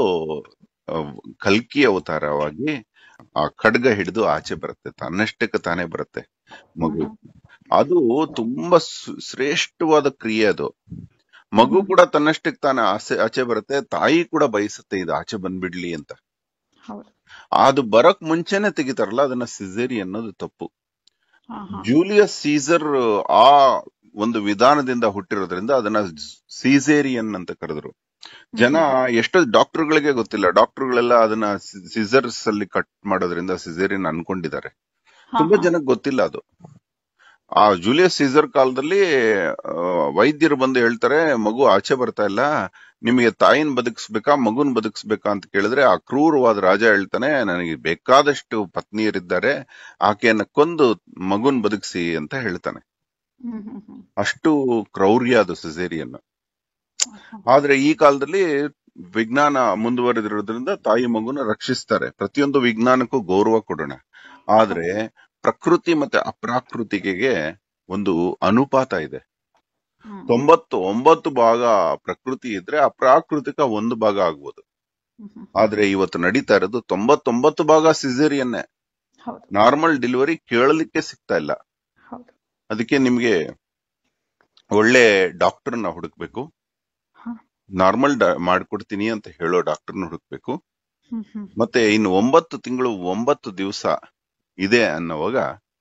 ಕಲ್ಕಿ ಅವತಾರವಾಗಿ ಆ ಖಡ್ಗ ಹಿಡಿದು ಆಚೆ ಬರುತ್ತೆ ತನ್ನಷ್ಟಕ್ಕೆ ತಾನೇ ಬರುತ್ತೆ ಹ್ಮ್ ಮಗು ಹ್ಮ್ ಅದು ತುಂಬಾ ಸು- ಶ್ರೇಷ್ಠವಾದ ಕ್ರಿಯೆ ಅದು ಮಗು ಹ್ಮ್ ಕೂಡ ತನ್ನಷ್ಟಕ್ಕೆ ತಾನೇ ಆಸೆ ಆಚೆ ಬರುತ್ತೆ ತಾಯಿ ಕೂಡ ಬಯಸುತ್ತೆ ಇದು ಆಚೆ ಬಂದ್ಬಿಡ್ಲಿ ಅಂತ ಹೌದು ಅದು ಬರಕ್ ಮುಂಚೆನೆ ತೆಗಿತಾರಲ್ಲ ಅದನ್ನ ಸಿಸೇರಿ ಅನ್ನೋದು ತಪ್ಪು ಹಾ ಹಾ ಜೂಲಿಯಸ್ ಸೀಸರ್ ಆ ಒಂದು ವಿಧಾನದಿಂದ ಹುಟ್ಟಿರೋದ್ರಿಂದ ಅದನ್ನ ಸೀಸೇರಿಯನ್ ಅಂತ ಕರೆದ್ರು ಹ್ಮ್ ಜನ ಹ್ಮ್ ಎಷ್ಟೋ ಡಾಕ್ಟರ್ಗಳಿಗೆ ಗೊತ್ತಿಲ್ಲ ಡಾಕ್ಟರ್ಗಳೆಲ್ಲ ಅದನ್ನ ಸಿಸರ್ಸ್ ಅಲ್ಲಿ ಕಟ್ ಮಾಡೋದ್ರಿಂದ ಸಿಸೇರಿಯನ್ ಅನ್ಕೊಂಡಿದ್ದಾರೆ ಹಾ ತುಂಬಾ ಹಾ ಜನಕ್ಕೆ ಗೊತ್ತಿಲ್ಲ ಅದು ಆ ಜೂಲಿಯಸ್ ಸೀಸರ್ ಕಾಲದಲ್ಲಿ ಆ, ವೈದ್ಯರು ಬಂದು ಹೇಳ್ತಾರೆ ಮಗು ಆಚೆ ಬರ್ತಾ ಇಲ್ಲ ನಿಮಗೆ ತಾಯಿನ ಬದುಕಿಸ್ಬೇಕಾ ಮಗುನ್ ಬದುಕಿಸ್ಬೇಕಾ ಅಂತ ಕೇಳಿದ್ರೆ ಆ ಕ್ರೂರವಾದ ರಾಜ ಹೇಳ್ತಾನೆ ನನಗೆ ಬೇಕಾದಷ್ಟು ಪತ್ನಿಯರಿದ್ದಾರೆ ಆಕೆಯನ್ನ ಕೊಂದು ಮಗುನ್ ಬದುಕಿಸಿ ಅಂತ ಹೇಳ್ತಾನೆ ಹ್ಮ್ ಹ್ಮ್ ಹ್ಮ್ ಅಷ್ಟು ಕ್ರೌರ್ಯ ಅದು ಸಿಸೇರಿಯನ್ ಹಾ ಹಾ ಆದ್ರೆ ಈ ಕಾಲದಲ್ಲಿ ವಿಜ್ಞಾನ ಮುಂದುವರೆದಿರೋದ್ರಿಂದ ತಾಯಿ ಮಗುನ ರಕ್ಷಿಸ್ತಾರೆ ಪ್ರತಿಯೊಂದು ವಿಜ್ಞಾನಕ್ಕೂ ಗೌರವ ಕೊಡೋಣ ಆದ್ರೆ ಹೌದು ಪ್ರಕೃತಿ ಮತ್ತೆ ಅಪ್ರಾಕೃತಿಕೆಗೆ ಒಂದು ಅನುಪಾತ ಇದೆ ಹ್ಮ್ ತೊಂಬತ್ತು ಒಂಬತ್ತು ಭಾಗ ಪ್ರಕೃತಿ ಇದ್ರೆ ಅಪ್ರಾಕೃತಿಕ ಒಂದು ಭಾಗ ಆಗ್ಬೋದು ಹ್ಮ್ ಹ್ಮ್ ಆದ್ರೆ ಇವತ್ತು ನಡೀತಾ ಇರೋದು ತೊಂಬತ್ತೊಂಬತ್ತು ಭಾಗ ಸಿಸೇರಿಯನ್ನೇ ಹೌದು ನಾರ್ಮಲ್ ಡೆಲಿವರಿ ಕೇಳಲಿಕ್ಕೆ ಸಿಗ್ತಾ ಇಲ್ಲ ಹೌದು ಅದಕ್ಕೆ ನಿಮ್ಗೆ ಒಳ್ಳೆ ಡಾಕ್ಟರ್ನ ಹುಡುಕ್ಬೇಕು ಹಾ ನಾರ್ಮಲ್ ಮಾಡ್ಕೊಡ್ತೀನಿ ಅಂತ ಹೇಳೋ ಡಾಕ್ಟರ್ನ ಹುಡುಕ್ಬೇಕು ಹ್ಮ್ ಹ್ಮ್ ಮತ್ತೆ ಇನ್ನು ಒಂಬತ್ತು ತಿಂಗಳು ಒಂಬತ್ತು ದಿವಸ ಇದೆ ಅನ್ನೋವಾಗ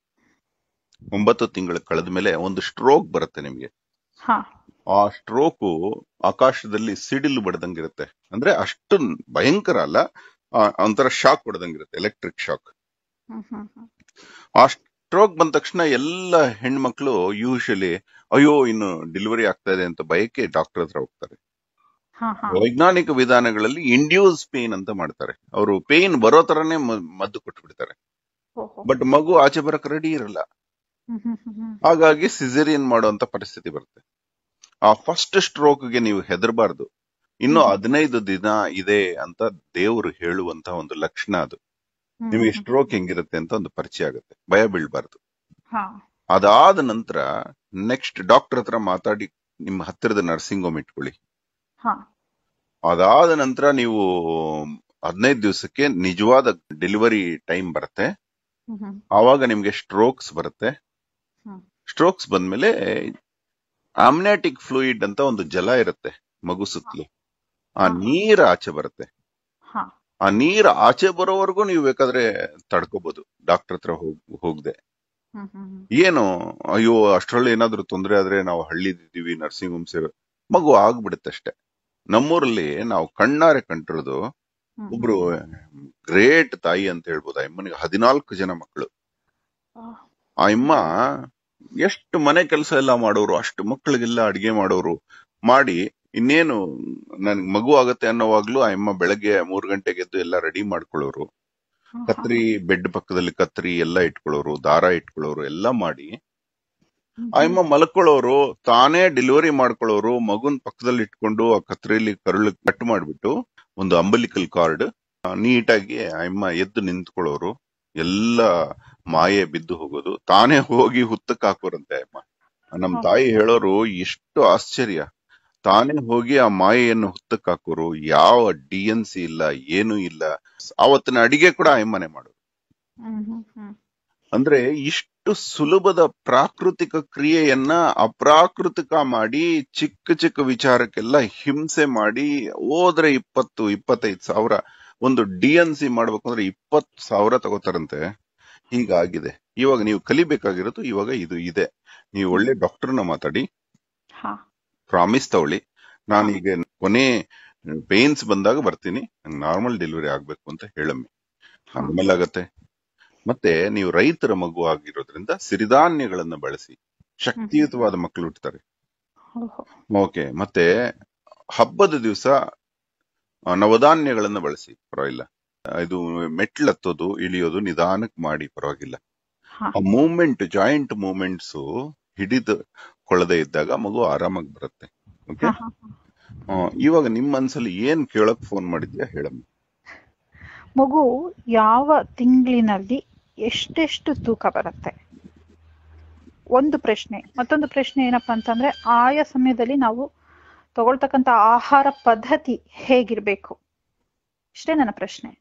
ಒಂಬತ್ತು ತಿಂಗಳು ಕಳೆದ ಮೇಲೆ ಒಂದು ಸ್ಟ್ರೋಕ್ ಬರುತ್ತೆ ನಿಮ್ಗೆ ಹಾ ಆ ಸ್ಟ್ರೋಕು ಆಕಾಶದಲ್ಲಿ ಸಿಡಿಲು ಬಡ್ದಂಗಿರುತ್ತೆ ಅಂದ್ರೆ ಅಷ್ಟು ಭಯಂಕರ ಅಲ್ಲ ಆ, ಒಂಥರ ಶಾಕ್ ಹೊಡೆದಂಗಿರುತ್ತೆ ಎಲೆಕ್ಟ್ರಿಕ್ ಶಾಕ್ ಹ್ಮ್ ಹ್ಮ್ ಹ್ಮ್ ಆ ಸ್ಟ್ರೋಕ್ ಬಂದ ತಕ್ಷಣ ಎಲ್ಲ ಹೆಣ್ಮಕ್ಳು ಯೂಶಲಿ ಅಯ್ಯೋ ಇನ್ನು ಡೆಲಿವರಿ ಆಗ್ತಾ ಇದೆ ಅಂತ ಭಯಕ್ಕೆ ಡಾಕ್ಟರ್ ಹತ್ರ ಹೋಗ್ತಾರೆ ಹಾ ಹಾ ವೈಜ್ಞಾನಿಕ ವಿಧಾನಗಳಲ್ಲಿ ಇಂಡ್ಯೂಸ್ ಪೇನ್ ಅಂತ ಮಾಡ್ತಾರೆ ಅವರು ಪೇನ್ ಬರೋ ತರನೇ ಮ- ಮದ್ದು ಕೊಟ್ಬಿಡ್ತಾರೆ ಓಹೋ ಬಟ್ ಮಗು ಆಚೆ ಬರಕ್ ರೆಡಿ ಇರಲ್ಲ ಹ್ಮ್ ಹ್ಮ್ ಹ್ಮ್ ಹ್ಮ್ ಹಾಗಾಗಿ ಸಿಸೇರಿಯನ್ ಮಾಡುವಂತ ಪರಿಸ್ಥಿತಿ ಬರುತ್ತೆ ಆ ಫಸ್ಟ್ ಸ್ಟ್ರೋಕ್ಗೆ ನೀವು ಹೆದರಬಾರ್ದು ಇನ್ನು ಹ್ಮ್ ಹ್ಮ್ ಹದಿನೈದು ದಿನ ಇದೆ ಅಂತ ದೇವರು ಹೇಳುವಂತ ಒಂದು ಲಕ್ಷಣ ಅದು ಹ್ಮ್ ನಿಮಗೆ ಹ್ಮ್ ಸ್ಟ್ರೋಕ್ ಹೆಂಗಿರುತ್ತೆ ಅಂತ ಒಂದು ಪರಿಚಯ ಆಗುತ್ತೆ ಭಯ ಬೀಳ್ಬಾರ್ದು ಹಾ ಅದಾದ ನಂತರ ನೆಕ್ಸ್ಟ್ ಡಾಕ್ಟರ್ ಹತ್ರ ಮಾತಾಡಿ ನಿಮ್ಮ ಹತ್ತಿರದ ನರ್ಸಿಂಗ್ ಹೋಮ್ ಇಟ್ಕೊಳ್ಳಿ ಹಾ ಅದಾದ ನಂತರ ನೀವು ಹದಿನೈದು ದಿವಸಕ್ಕೆ ನಿಜವಾದ ಡೆಲಿವರಿ ಟೈಮ್ ಬರುತ್ತೆ ಹ್ಮ್ ಹ್ಮ್ ಆವಾಗ ನಿಮ್ಗೆ ಸ್ಟ್ರೋಕ್ಸ್ ಬರುತ್ತೆ ಹ್ಮ್ ಸ್ಟ್ರೋಕ್ಸ್ ಬಂದ್ಮೇಲೆ ಆಮ್ನೆಟಿಕ್ ಫ್ಲೂಯಿಡ್ ಅಂತ ಒಂದು ಜಲ ಇರುತ್ತೆ ಮಗು ಸುತ್ತಲೂ ಆ ಹಾ. ನೀರ್ ಆಚೆ ಬರುತ್ತೆ ಹಾ ಆ ನೀರ್ ಆಚೆ ಬರೋವರೆಗೂ ನೀವು ಬೇಕಾದ್ರೆ ತಡ್ಕೋಬಹುದು ಡಾಕ್ಟರ್ ಹತ್ರ ಹೋಗ್ ಹೋಗದೆ ಹ್ಮ್ ಹ್ಮ್ ಹ್ಮ್. ಏನು ಅಯ್ಯೋ ಅಷ್ಟ್ರಲ್ಲಿ ಏನಾದ್ರೂ ತೊಂದ್ರೆ ಆದ್ರೆ ನಾವು ಹಳ್ಳಿದಿದ್ದೀವಿ ನರ್ಸಿಂಗ್ ಹೋಮ್ಸ್ ಮಗು ಆಗ್ಬಿಡುತ್ತೆ ಅಷ್ಟೇ ನಮ್ಮೂರಲ್ಲಿ ನಾವು ಕಣ್ಣಾರೆ ಕಂಡಿರೋದು ಹ್ಮ್ ಒಬ್ರು ಗ್ರೇಟ್ ತಾಯಿ ಅಂತ ಹೇಳ್ಬೋದು ಆ ಅಮ್ಮನಿಗೆ ಹದಿನಾಲ್ಕು ಜನ ಮಕ್ಕಳು ಆ, ಆ ಅಮ್ಮ ಎಷ್ಟು ಮನೆ ಕೆಲಸ ಎಲ್ಲ ಮಾಡೋರು ಅಷ್ಟು ಮಕ್ಕಳಿಗೆಲ್ಲ ಅಡಿಗೆ ಮಾಡೋರು ಮಾಡಿ ಇನ್ನೇನು ನನ್ಗೆ ಮಗು ಆಗತ್ತೆ ಅನ್ನೋವಾಗ್ಲೂ ಆ ಅಮ್ಮ ಬೆಳಗ್ಗೆ ಮೂರ್ ಗಂಟೆಗೆ ಎದ್ದು ಎಲ್ಲ ರೆಡಿ ಮಾಡ್ಕೊಳ್ಳೋರು ಹಾ, ಕತ್ರಿ ಬೆಡ್ ಪಕ್ಕದಲ್ಲಿ ಕತ್ರಿ ಎಲ್ಲ ಇಟ್ಕೊಳ್ಳೋರು ದಾರ ಇಟ್ಕೊಳ್ಳೋರು ಎಲ್ಲ ಮಾಡಿ ಹ್ಮ್ ಆ ಅಮ್ಮ ಮಲ್ಕೊಳ್ಳೋರು ತಾನೇ ಡೆಲಿವರಿ ಮಾಡ್ಕೊಳ್ಳೋರು ಮಗುನ್ ಪಕ್ಕದಲ್ಲಿ ಇಟ್ಕೊಂಡು ಆ ಕತ್ರಿಲಿ ಕರುಳು ಕಟ್ ಮಾಡ್ಬಿಟ್ಟು ಒಂದು ಅಂಬಲಿಕಲ್ ಕಾರ್ಡ್ ನೀಟಾಗಿ ಆ ಅಮ್ಮ ಎದ್ದು ನಿಂತ್ಕೊಳ್ಳೋರು ಎಲ್ಲ ಮಾಯೆ ಬಿದ್ದು ಹೋಗೋದು ತಾನೇ ಹೋಗಿ ಹುತ್ತಕ್ ಹಾಕೋರಂತೆ ಅಮ್ಮ ನಮ್ ಹಾ. ತಾಯಿ ಹೇಳೋರು ಎಷ್ಟು ಆಶ್ಚರ್ಯ ತಾನೇ ಹೋಗಿ ಆ ಮಾಯೆಯನ್ನು ಹುತ್ತಕ್ ಹಾಕೋರು ಯಾವ ಡಿ ಎನ್ ಸಿ ಇಲ್ಲ ಏನೂ ಇಲ್ಲ ಆವತ್ತಿನ ಅಡಿಗೆ ಕೂಡ ಆ ಅಮ್ಮನೆ ಮಾಡೋರು ಹ್ಮ್ ಹ್ಮ್ ಹ್ಮ್. ಅಂದ್ರೆ ಇಷ್ಟು ಸುಲಭದ ಪ್ರಾಕೃತಿಕ ಕ್ರಿಯೆಯನ್ನ ಅಪ್ರಾಕೃತಿಕ ಮಾಡಿ ಚಿಕ್ಕ ಚಿಕ್ಕ ವಿಚಾರಕ್ಕೆಲ್ಲ ಹಿಂಸೆ ಮಾಡಿ ಹೋದ್ರೆ ಇಪ್ಪತ್ತು ಇಪ್ಪತ್ತೈದು ಸಾವಿರ ಒಂದು ಡಿ ಎನ್ ಸಿ ಮಾಡ್ಬೇಕು ಅಂದ್ರೆ ಇಪ್ಪತ್ತು ಸಾವಿರ ತಗೋತಾರಂತೆ ಹೀಗಾಗಿದೆ ಇವಾಗ ನೀವು ಕಲಿಬೇಕಾಗಿರೋದು ಇವಾಗ ಇದು ಇದೆ ನೀವು ಒಳ್ಳೆ ಡಾಕ್ಟರ್ನ ಮಾತಾಡಿ ಹಾ ಪ್ರಾಮಿಸ್ ತಗೊಳ್ಳಿ ನಾನೀಗ ಕೊನೆ ಪೇನ್ಸ್ ಬಂದಾಗ ಬರ್ತೀನಿ ನಾರ್ಮಲ್ ಡೆಲಿವರಿ ಆಗ್ಬೇಕು ಅಂತ ಹೇಳಮ್ಮಿ ಹಾ. ನಾರ್ಮಲ್ ಆಗತ್ತೆ ಮತ್ತೆ ನೀವು ರೈತರ ಮಗು ಆಗಿರೋದ್ರಿಂದ ಸಿರಿಧಾನ್ಯಗಳನ್ನ ಬಳಸಿ ಶಕ್ತಿಯುತವಾದ ಮಕ್ಕಳು ಹುಟ್ಟುತ್ತಾರೆ ಓಹೋ. ಓಕೆ ಮತ್ತೆ ಹಬ್ಬದ ದಿವಸ ನವಧಾನ್ಯಗಳನ್ನ ಬಳಸಿ ಪರವಾಗಿಲ್ಲ ಇದು ಮೆಟ್ಲು ಹತ್ತೋದು ಇಳಿಯೋದು ನಿಧಾನಕ್ಕೆ ಮಾಡಿ ಪರವಾಗಿಲ್ಲ ಹಾ ಆ ಮೂವ್ಮೆಂಟ್ ಜಾಯಿಂಟ್ ಮೂವ್ಮೆಂಟ್ಸ್ ಹಿಡಿದು ಕೊಳ್ಳದೆ ಇದ್ದಾಗ ಮಗು ಆರಾಮಾಗಿ ಬರುತ್ತೆ ಓಕೆ ಹಾ, ಹಾ, ಹಾ. ಇವಾಗ ನಿಮ್ ಮನ್ಸಲ್ಲಿ ಏನ್ ಕೇಳಕ್ ಫೋನ್ ಮಾಡಿದ್ಯಾ ಹೇಳಮ್ಮ ಮಗು ಯಾವ ತಿಂಗಳಿನಲ್ಲಿ ಎಷ್ಟೆಷ್ಟು ತೂಕ ಬರುತ್ತೆ ಒಂದು ಪ್ರಶ್ನೆ ಮತ್ತೊಂದು ಪ್ರಶ್ನೆ ಏನಪ್ಪಾ ಅಂತಂದ್ರೆ ಆಯಾ ಸಮಯದಲ್ಲಿ ನಾವು ತಗೊಳ್ತಕ್ಕಂತ ಆಹಾರ ಪದ್ಧತಿ ಹೇಗಿರ್ಬೇಕು ಇಷ್ಟೇ ನನ್ನ ಪ್ರಶ್ನೆ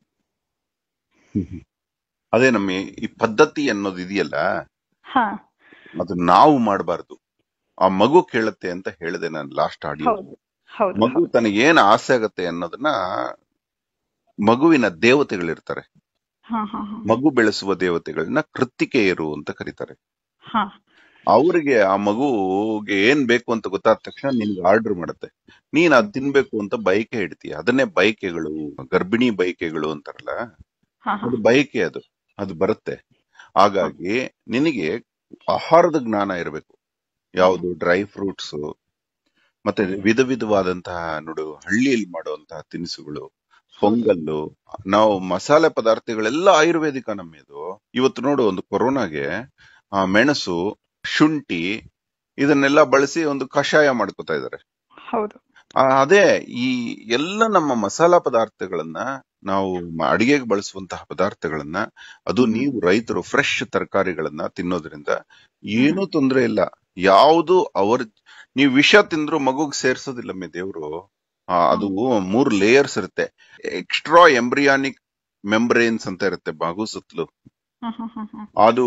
ಅದೇ ನಮ್ಮ ಈ ಪದ್ಧತಿ ಅನ್ನೋದು ಇದೆಯಲ್ಲ ಹಾ ಅದು ನಾವು ಮಾಡಬಾರ್ದು ಆ ಮಗು ಕೇಳುತ್ತೆ ಅಂತ ಹೇಳಿದೆ ನಾನು ಲಾಸ್ಟ್ ಆಡಿಯೋ ಹೌದು ಹೌದು ಮಗು ಹೌದು. ತನಗೆ ಏನ್ ಆಸೆ ಆಗತ್ತೆ ಅನ್ನೋದನ್ನ ಮಗುವಿನ ದೇವತೆಗಳಿರ್ತಾರೆ ಹಾ ಹಾ ಹಾ ಮಗು ಬೆಳೆಸುವ ದೇವತೆಗಳನ್ನ ಕೃತ್ತಿಕೆಯರು ಅಂತ ಕರೀತಾರೆ ಹಾ ಅವ್ರಿಗೆ ಆ ಮಗುಗೆ ಏನ್ ಬೇಕು ಅಂತ ಗೊತ್ತಾದ ತಕ್ಷಣ ನಿನ್ಗೆ ಆರ್ಡರ್ ಮಾಡುತ್ತೆ ನೀನ್ ಅದ್ ತಿನ್ಬೇಕು ಅಂತ ಬಯಕೆ ಇಡ್ತೀಯ ಅದನ್ನೇ ಬಯಕೆಗಳು ಗರ್ಭಿಣಿ ಬಯಕೆಗಳು ಅಂತಾರಲ್ಲ ಹಾ ಹಾ ಅದು ಬಯಕೆ ಅದು ಅದು ಬರುತ್ತೆ ಹಾಗಾಗಿ ನಿನಗೆ ಆಹಾರದ ಜ್ಞಾನ ಇರಬೇಕು ಯಾವುದು ಡ್ರೈ ಫ್ರೂಟ್ಸ್ ಮತ್ತೆ ವಿಧ ವಿಧವಾದಂತಹ ನೋಡು ಹಳ್ಳಿಯಲ್ಲಿ ಮಾಡುವಂತಹ ತಿನಿಸುಗಳು ಪೊಂಗಲ್ಲು ನಾವು ಮಸಾಲೆ ಪದಾರ್ಥಗಳೆಲ್ಲ ಆಯುರ್ವೇದಿಕ ನಮ್ಮಿದು ಇವತ್ತು ನೋಡು ಒಂದು ಕೊರೋನಾಗೆ ಆ ಮೆಣಸು ಶುಂಠಿ ಇದನ್ನೆಲ್ಲ ಬಳಸಿ ಒಂದು ಕಷಾಯ ಮಾಡ್ಕೊತಾ ಇದ್ದಾರೆ ಹೌದು ಆ, ಅದೇ ಈ ಎಲ್ಲ ನಮ್ಮ ಮಸಾಲಾ ಪದಾರ್ಥಗಳನ್ನ ನಾವು ಮ- ಅಡಿಗೆಗೆ ಬಳಸುವಂತಹ ಪದಾರ್ಥಗಳನ್ನ ಅದು ನೀವು ರೈತರು ಫ್ರೆಶ್ ತರಕಾರಿಗಳನ್ನ ತಿನ್ನೋದ್ರಿಂದ ಏನೂ ತೊಂದರೆ ಇಲ್ಲ ಯಾವುದು ಅವರ್ ನೀವು ವಿಷ ತಿಂದ್ರು ಮಗುಗ್ ಸೇರ್ಸೋದಿಲ್ಲ ಮೇ ದೇವ್ರು ಆ, ಅದು ಮೂರ್ ಲೇಯರ್ಸ್ ಇರುತ್ತೆ ಎಕ್ಸ್ಟ್ರಾ ಎಂಬ್ರಿಯಾನಿಕ್ ಮೆಂಬ್ರೇನ್ಸ್ ಅಂತ ಇರುತ್ತೆ ಮಗು ಸುತ್ತಲೂ ಹಾ ಹಾ ಹಾ ಹಾ ಅದು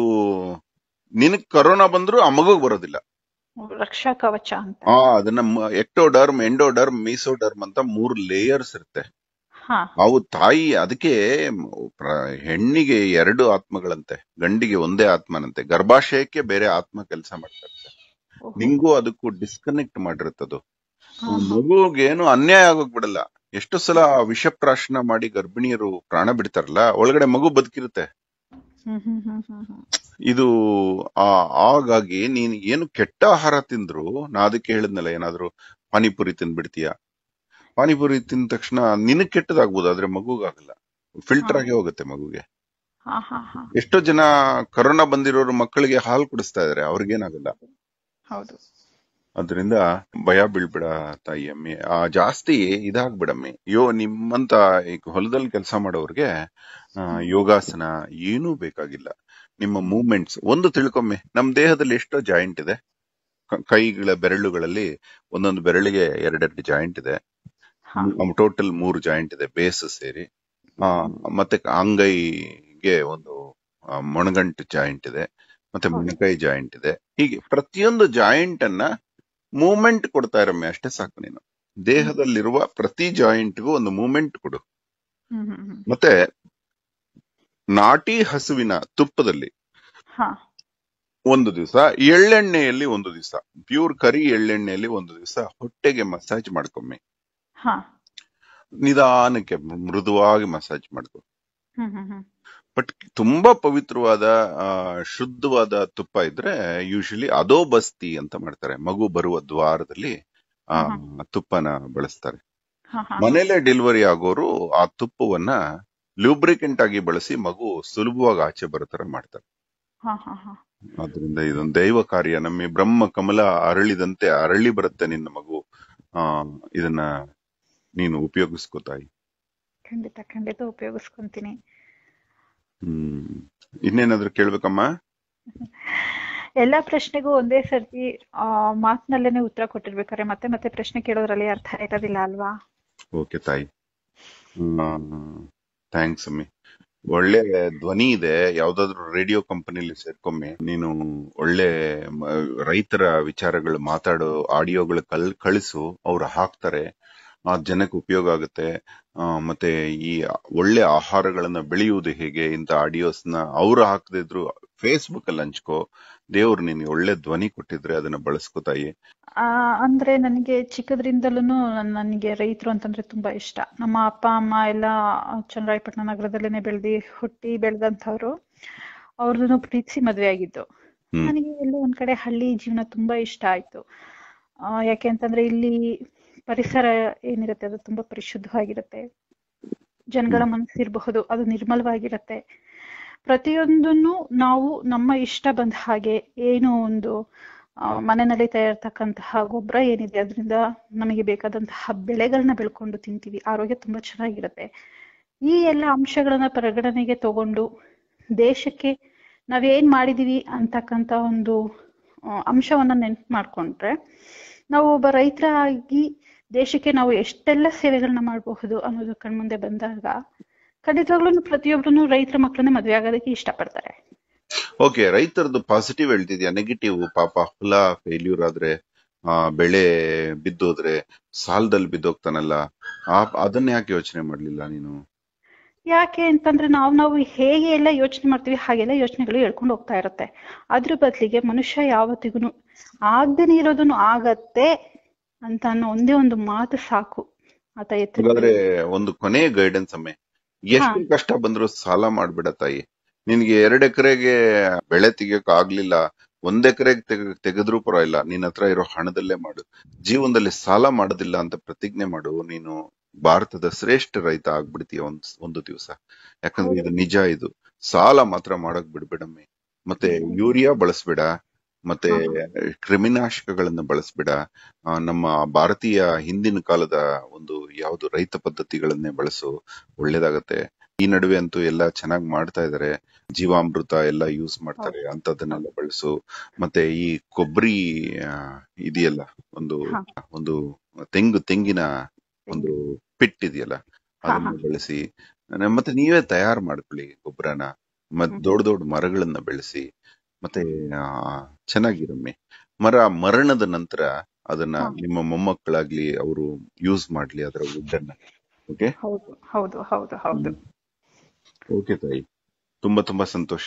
ನಿನಗ್ ಕರೋನಾ ಬಂದ್ರು ಆ ಮಗುಗ್ ಬರೋದಿಲ್ಲ ರಕ್ಷಾ ಕವಚ ಅಂತ ಆ ಅದನ್ನ ಎಕ್ಟೋಡರ್ಮ್ ಎಂಡೋಡರ್ಮ್ ಮೀಸೋಡರ್ಮ್ ಅಂತ ಮೂರ್ ಲೇಯರ್ಸ್ ಇರುತ್ತೆ ಹಾ ಅವು ತಾಯಿ ಅದಕ್ಕೆ ಪ್ರ- ಹೆಣ್ಣಿಗೆ ಎರಡು ಆತ್ಮಗಳಂತೆ ಗಂಡಿಗೆ ಒಂದೇ ಆತ್ಮನಂತೆ ಗರ್ಭಾಶಯಕ್ಕೆ ಬೇರೆ ಆತ್ಮ ಕೆಲಸ ಮಾಡ್ತಾ ಇರುತ್ತೆ ಓಹೋ. ನಿಂಗೂ ಅದಕ್ಕೂ ಡಿಸ್ಕನೆಕ್ಟ್ ಮಾಡಿರುತ್ತದು ಹಾ, ಹಾ. ಮಗುಗೇನು ಅನ್ಯಾಯ ಆಗೋಕ್ ಬಿಡಲ್ಲ ಎಷ್ಟು ಸಲ ವಿಷಪ್ರಾಶನ ಮಾಡಿ ಗರ್ಭಿಣಿಯರು ಪ್ರಾಣ ಬಿಡ್ತಾರಲ್ಲ ಒಳಗಡೆ ಮಗು ಬದುಕಿರುತ್ತೆ ಹ್ಮ್ ಹ್ಮ್ ಹ್ಮ್ ಹ್ಮ್ ಹ್ಮ್ ಇದು ಆ ಹಾಗಾಗಿ ನೀನ್ ಏನು ಕೆಟ್ಟ ಆಹಾರ ತಿಂದ್ರು ನಾ ಅದಕ್ಕೆ ಹೇಳಿದ್ನಲ್ಲ ಏನಾದ್ರು ಪಾನಿಪುರಿ ತಿಂದ್ಬಿಡ್ತೀಯ ಪಾನಿಪುರಿ ತಿಂದ ತಕ್ಷಣ ನಿನಗ್ ಕೆಟ್ಟದಾಗ್ಬೋದು ಆದ್ರೆ ಮಗುಗಾಗಲ್ಲ ಫಿಲ್ಟರ್ ಆಗಿ ಹೋಗುತ್ತೆ ಮಗುಗೆ ಹಾ ಹಾ ಹಾ ಎಷ್ಟೋ ಜನ ಕರೋನಾ ಬಂದಿರೋರು ಮಕ್ಕಳಿಗೆ ಹಾಲು ಕುಡಿಸ್ತಾ ಇದಾರೆ ಅವ್ರಿಗೇನಾಗಲ್ಲ ಹೌದು ಅದರಿಂದ ಭಯ ಬೀಳ್ಬೇಡ ತಾಯಿ ಅಮ್ಮಿ ಆ ಜಾಸ್ತಿ ಇದಾಗ್ಬಿಡಮ್ಮಿ ಯೋ ನಿಮ್ಮಂತ ಈಗ ಹೊಲದಲ್ಲಿ ಕೆಲಸ ಮಾಡೋರ್ಗೆ ಆ, ಯೋಗಾಸನ ಏನೂ ಬೇಕಾಗಿಲ್ಲ ನಿಮ್ಮ ಮೂವ್ಮೆಂಟ್ಸ್ ಒಂದು ತಿಳ್ಕೊಮ್ಮೆ ನಮ್ ದೇಹದಲ್ಲಿ ಎಷ್ಟೋ ಜಾಯಿಂಟ್ ಇದೆ ಕ- ಕೈಗಳ ಬೆರಳುಗಳಲ್ಲಿ ಒಂದೊಂದು ಬೆರಳಿಗೆ ಎರಡೆರಡು ಜಾಯಿಂಟ್ ಇದೆ ಹಾ ಟೋಟಲ್ ಮೂರು ಜಾಯಿಂಟ್ ಇದೆ ಬೇಸ್ ಸೇರಿ ಆ, ಮತ್ತೆ ಅಂಗೈಗೆ ಒಂದು ಆ, ಮೊಣಗಂಟು ಜಾಯಿಂಟ್ ಇದೆ ಮತ್ತೆ ಹೌದು. ಮೊಣಕೈ ಜಾಯಿಂಟ್ ಇದೆ ಹೀಗೆ ಪ್ರತಿಯೊಂದು ಜಾಯಿಂಟ್ ಅನ್ನ ಮೂವ್ಮೆಂಟ್ ಕೊಡ್ತಾ ಇರಮ್ಮೆ ಅಷ್ಟೇ ಸಾಕು ನೀನು ದೇಹದಲ್ಲಿರುವ ಪ್ರತಿ ಜಾಯಿಂಟ್ಗೂ ಒಂದು ಮೂವ್ಮೆಂಟ್ ಕೊಡು ಹ್ಮ್ ಹ್ಮ್ ಹ್ಮ್ ಮತ್ತೆ ನಾಟಿ ಹಸುವಿನ ತುಪ್ಪದಲ್ಲಿ ಹಾ ಒಂದು ದಿವಸ ಎಳ್ಳೆಣ್ಣೆಯಲ್ಲಿ ಒಂದು ದಿವಸ ಪ್ಯೂರ್ ಕರಿ ಎಳ್ಳೆಣ್ಣೆಯಲ್ಲಿ ಒಂದು ದಿವಸ ಹೊಟ್ಟೆಗೆ ಮಸಾಜ್ ಮಾಡ್ಕೊಮ್ಮೆ ಹಾ ನಿಧಾನಕ್ಕೆ ಮೃದುವಾಗಿ ಮಸಾಜ್ ಮಾಡ್ಕೊ ಹ್ಮ್ ಹ್ಮ್ ಹ್ಮ್ ಬಟ್ ತುಂಬಾ ಪವಿತ್ರವಾದ ಆ, ಶುದ್ಧವಾದ ತುಪ್ಪ ಇದ್ರೆ ಯೂಶಲಿ ಅದೋ ಬಸ್ತಿ ಅಂತ ಮಾಡ್ತಾರೆ ಮಗು ಬರುವ ದ್ವಾರದಲ್ಲಿ ಆ ತುಪ್ಪನ ಬಳಸ್ತಾರೆ ಹಾ ಹಾ ಮನೇಲೆ ಡೆಲಿವರಿ ಆಗೋರು ಆ ತುಪ್ಪವನ್ನ ಲೂಬ್ರಿಕೆಂಟ್ ಆಗಿ ಬಳಸಿ ಮಗು ಸುಲಭವಾಗಿ ಆಚೆ ಬರೋ ತರ ಮಾಡ್ತಾರೆ ಹಾ ಹಾ ಹಾ ಆದ್ರಿಂದ ಇದೊಂದು ದೈವ ಕಾರ್ಯ ನಮ್ಮ ಈ ಬ್ರಹ್ಮ ಕಮಲ ಅರಳಿದಂತೆ ಅರಳಿ ಬರುತ್ತೆ ನಿನ್ನ ಮಗು ಆ ಇದನ್ನ ನೀನು ಉಪಯೋಗಿಸ್ಕೋ ತಾಯಿ ಖಂಡಿತ ಖಂಡಿತ ಉಪಯೋಗಿಸ್ಕೊಂತೀನಿ ಹ್ಮ್ ಇನ್ನೇನಾದ್ರೂ ಕೇಳ್ಬೇಕಮ್ಮ ಎಲ್ಲಾ ಪ್ರಶ್ನೆಗೂ ಒಂದೇ ಸರ್ತಿ ಆ ಮಾತಿನಲ್ಲೇನೆ ಉತ್ತರ ಕೊಟ್ಟಿರ್ಬೇಕಾದ್ರೆ ಮತ್ತೆ ಮತ್ತೆ ಪ್ರಶ್ನೆ ಕೇಳೋದ್ರಲ್ಲಿ ಅರ್ಥ ಇರೋದಿಲ್ಲ ಅಲ್ವಾ ಓಕೆ ತಾಯಿ ಥ್ಯಾಂಕ್ಸ್ ಅಮ್ಮಿ ಒಳ್ಳೆ ಧ್ವನಿ ಇದೆ ಯಾವ್ದಾದ್ರು ರೇಡಿಯೋ ಕಂಪನಿಲಿ ಸೇರ್ಕೊಮ್ಮೆ ನೀನು ಒಳ್ಳೆ ಮ- ರೈತರ ವಿಚಾರಗಳು ಮಾತಾಡೋ ಆಡಿಯೋಗಳು ಕಲ್ ಕಳಿಸು ಅವ್ರು ಹಾಕ್ತಾರೆ ಆ ಜನಕ್ಕೆ ಉಪಯೋಗ ಆಗುತ್ತೆ ಆ, ಮತ್ತೆ ಈ ಒಳ್ಳೆ ಆಹಾರಗಳನ್ನ ಬೆಳೆಯುವುದು ಹೇಗೆ ಇಂತ ಆಡಿಯೋಸ್ ನ ಅವ್ರು ಹಾಕದಿದ್ರು ಫೇಸ್ಬುಕ್ ಅಲ್ಲಿ ಹಂಚ್ಕೋ ದೇವ್ರು ನಿನ್ಗೆ ಒಳ್ಳೆ ಧ್ವನಿ ಕೊಟ್ಟಿದ್ರೆ ಅದನ್ನ ಬಳಸ್ಕೋ ತಾಯಿ ಆ ಅಂದ್ರೆ ನನಗೆ ಚಿಕ್ಕದ್ರಿಂದಲೂ ನನಗೆ ರೈತರು ಅಂತಂದ್ರೆ ತುಂಬಾ ಇಷ್ಟ ನಮ್ಮ ಅಪ್ಪ ಅಮ್ಮ ಎಲ್ಲ ಚನ್ನರಾಯಪಟ್ಟಣ ನಗರದಲ್ಲೇನೆ ಬೆಳ್ದಿ ಹುಟ್ಟಿ ಬೆಳೆದಂಥವ್ರು ಅವ್ರದ್ದು ಪ್ರೀತಿಸಿ ಮದ್ವೆ ಆಗಿದ್ದು ಹ್ಮ್ ನನಗೆ ಎಲ್ಲೋ ಒಂದ್ ಕಡೆ ಹಳ್ಳಿ ಜೀವನ ತುಂಬಾ ಇಷ್ಟ ಆಯ್ತು ಆ, ಯಾಕೆ ಅಂತಂದ್ರೆ ಇಲ್ಲಿ ಪರಿಸರ ಏನಿರುತ್ತೆ ಅದು ತುಂಬಾ ಪರಿಶುದ್ಧವಾಗಿರುತ್ತೆ ಜನಗಳ ಮನಸ್ಸಿರಬಹುದು ಅದು ನಿರ್ಮಲವಾಗಿರುತ್ತೆ ಪ್ರತಿಯೊಂದನ್ನು ನಾವು ನಮ್ಮ ಇಷ್ಟ ಬಂದ ಹಾಗೆ ಏನು ಒಂದು ಆ, ಮನೆಯಲ್ಲಿ ತಯಾರಿರ್ತಕ್ಕಂತಹ ಗೊಬ್ಬರ ಏನಿದೆ ಅದರಿಂದ ನಮಗೆ ಬೇಕಾದಂತಹ ಬೆಳೆಗಳನ್ನ ಬೆಳ್ಕೊಂಡು ತಿಂತೀವಿ ಆರೋಗ್ಯ ತುಂಬಾ ಚೆನ್ನಾಗಿರುತ್ತೆ ಈ ಎಲ್ಲ ಅಂಶಗಳನ್ನ ಪರಿಗಣನೆಗೆ ತಗೊಂಡು ದೇಶಕ್ಕೆ ನಾವೇನ್ ಮಾಡಿದೀವಿ ಅಂತಕ್ಕಂತ ಒಂದು ಆ, ಅಂಶವನ್ನ ನೆನ್ಪು ಮಾಡ್ಕೊಂಡ್ರೆ ನಾವು ಒಬ್ಬ ರೈತರಾಗಿ ದೇಶಕ್ಕೆ ನಾವು ಎಷ್ಟೆಲ್ಲ ಸೇವೆಗಳನ್ನ ಮಾಡಬಹುದು ಅನ್ನೋದು ಕಣ್ಮುಂದೆ ಬಂದಾಗ ಖಂಡಿತವಾಗ್ಲೂ ಪ್ರತಿಯೊಬ್ರು ರೈತರ ಮಕ್ಕಳನ್ನ ಮದ್ವೆ ಆಗೋದಕ್ಕೆ ಇಷ್ಟಪಡ್ತಾರೆ ಓಕೆ ರೈತರದ್ದು ಪಾಸಿಟಿವ್ ಹೇಳ್ತಿದ್ಯಾ ನೆಗೆಟಿವ್ ಪಾಪ ಹೊಲ ಫೇಲ್ಯೂರ್ ಆದ್ರೆ ಆ ಬೆಳೆ ಬಿದ್ದೋದ್ರೆ ಸಾಲದಲ್ಲಿ ಬಿದ್ದೋಗ್ತಾನಲ್ಲ ಆ ಅದನ್ನ ಯಾಕೆ ಯೋಚನೆ ಮಾಡ್ಲಿಲ್ಲ ನೀನು ಯಾಕೆ ಅಂತಂದ್ರೆ ನಾವು ನಾವು ಹೇಗೆ ಎಲ್ಲ ಯೋಚನೆ ಮಾಡ್ತೀವಿ ಹಾಗೆಲ್ಲ ಯೋಚನೆಗಳು ಹೇಳ್ಕೊಂಡು ಹೋಗ್ತಾ ಇರುತ್ತೆ ಅದ್ರ ಬದಲಿಗೆ ಮನುಷ್ಯ ಯಾವತ್ತಿಗೂ ಆಗದೇನೆ ಇರೋದನ್ನು ಆಗತ್ತೆ ಅಂತ ಅನ್ನೋ ಒಂದೇ ಒಂದು ಮಾತು ಸಾಕು ಆತ ಎತ್ತರ ಹಾಗಾದ್ರೆ ಒಂದು ಕೊನೆ ಗೈಡೆನ್ಸ್ ಅಮ್ಮೆ ಎಷ್ಟು ಹಾ. ಕಷ್ಟ ಬಂದ್ರು ಸಾಲ ಮಾಡ್ಬೇಡ ತಾಯಿ ನಿನ್ಗೆ ಎರಡ್ ಎಕರೆಗೆ ಬೆಳೆ ತೆಗಿಯಕ್ ಆಗ್ಲಿಲ್ಲ ಒಂದ್ ಎಕರೆಗೆ ತೆಗೆದ್ರೂ ಪರವಾಗಿಲ್ಲ ನಿನ್ನ ಹತ್ರ ಇರೋ ಹಣದಲ್ಲೇ ಮಾಡು ಜೀವನದಲ್ಲಿ ಸಾಲ ಮಾಡೋದಿಲ್ಲ ಅಂತ ಪ್ರತಿಜ್ಞೆ ಮಾಡು ನೀನು ಭಾರತದ ಶ್ರೇಷ್ಠ ರೈತ ಆಗ್ಬಿಡ್ತೀಯ ಒಂದ್ ಒಂದು ದಿವಸ ಯಾಕಂದ್ರೆ ಇದು ನಿಜ ಇದು ಸಾಲ ಮಾತ್ರ ಮಾಡಕ್ ಬಿಡ್ಬೇಡಮ್ಮೆ ಮತ್ತೆ ಯೂರಿಯಾ ಬಳಸ್ಬೇಡ ಮತ್ತೆ ಕ್ರಿಮಿನಾಶಕಗಳನ್ನ ಬಳಸ್ಬೇಡ ಆ, ನಮ್ಮ ಭಾರತೀಯ ಹಿಂದಿನ ಕಾಲದ ಒಂದು ಯಾವುದು ರೈತ ಪದ್ಧತಿಗಳನ್ನೇ ಬಳಸು ಒಳ್ಳೇದಾಗತ್ತೆ ಈ ನಡುವೆ ಅಂತೂ ಎಲ್ಲ ಚೆನ್ನಾಗಿ ಮಾಡ್ತಾ ಇದಾರೆ ಜೀವಾಮೃತ ಎಲ್ಲ ಯೂಸ್ ಮಾಡ್ತಾರೆ ಅಂತದನ್ನೆಲ್ಲ ಬಳಸು ಮತ್ತೆ ಈ ಕೊಬ್ಬರಿ ಆ, ಇದೆಯಲ್ಲ ಒಂದು ಹಾ. ಒಂದು ತೆಂಗು ತೆಂಗಿನ ಒಂದು ಪಿಟ್ ಇದೆಯಲ್ಲ ಅದನ್ನ ಹಾ. ಬಳಸಿ ನ- ಮತ್ತೆ ನೀವೇ ತಯಾರು ಮಾಡ್ಕೊಳ್ಳಿ ಗೊಬ್ಬರನ ಮತ್ ಹ್ಮ್. ದೊಡ್ಡ ದೊಡ್ಡ ಮರಗಳನ್ನ ಬೆಳೆಸಿ ಮತ್ತೆ ಆ, ಚೆನ್ನಾಗಿರಮ್ಮೆ ಮರ ಮರಣದ ನಂತರ ಅದನ್ನ ಹಾ. ನಿಮ್ಮ ಮೊಮ್ಮಕ್ಕಳಾಗ್ಲಿ ಅವರು ಯೂಸ್ ಮಾಡ್ಲಿ ಅದರ ವುಡ್ಡನ್ನ ಓಕೆ ಹೌದು ಹೌದು ಹೌದು ಹೌದು ಓಕೆ ತಾಯಿ ತುಂಬಾ ತುಂಬಾ ಸಂತೋಷ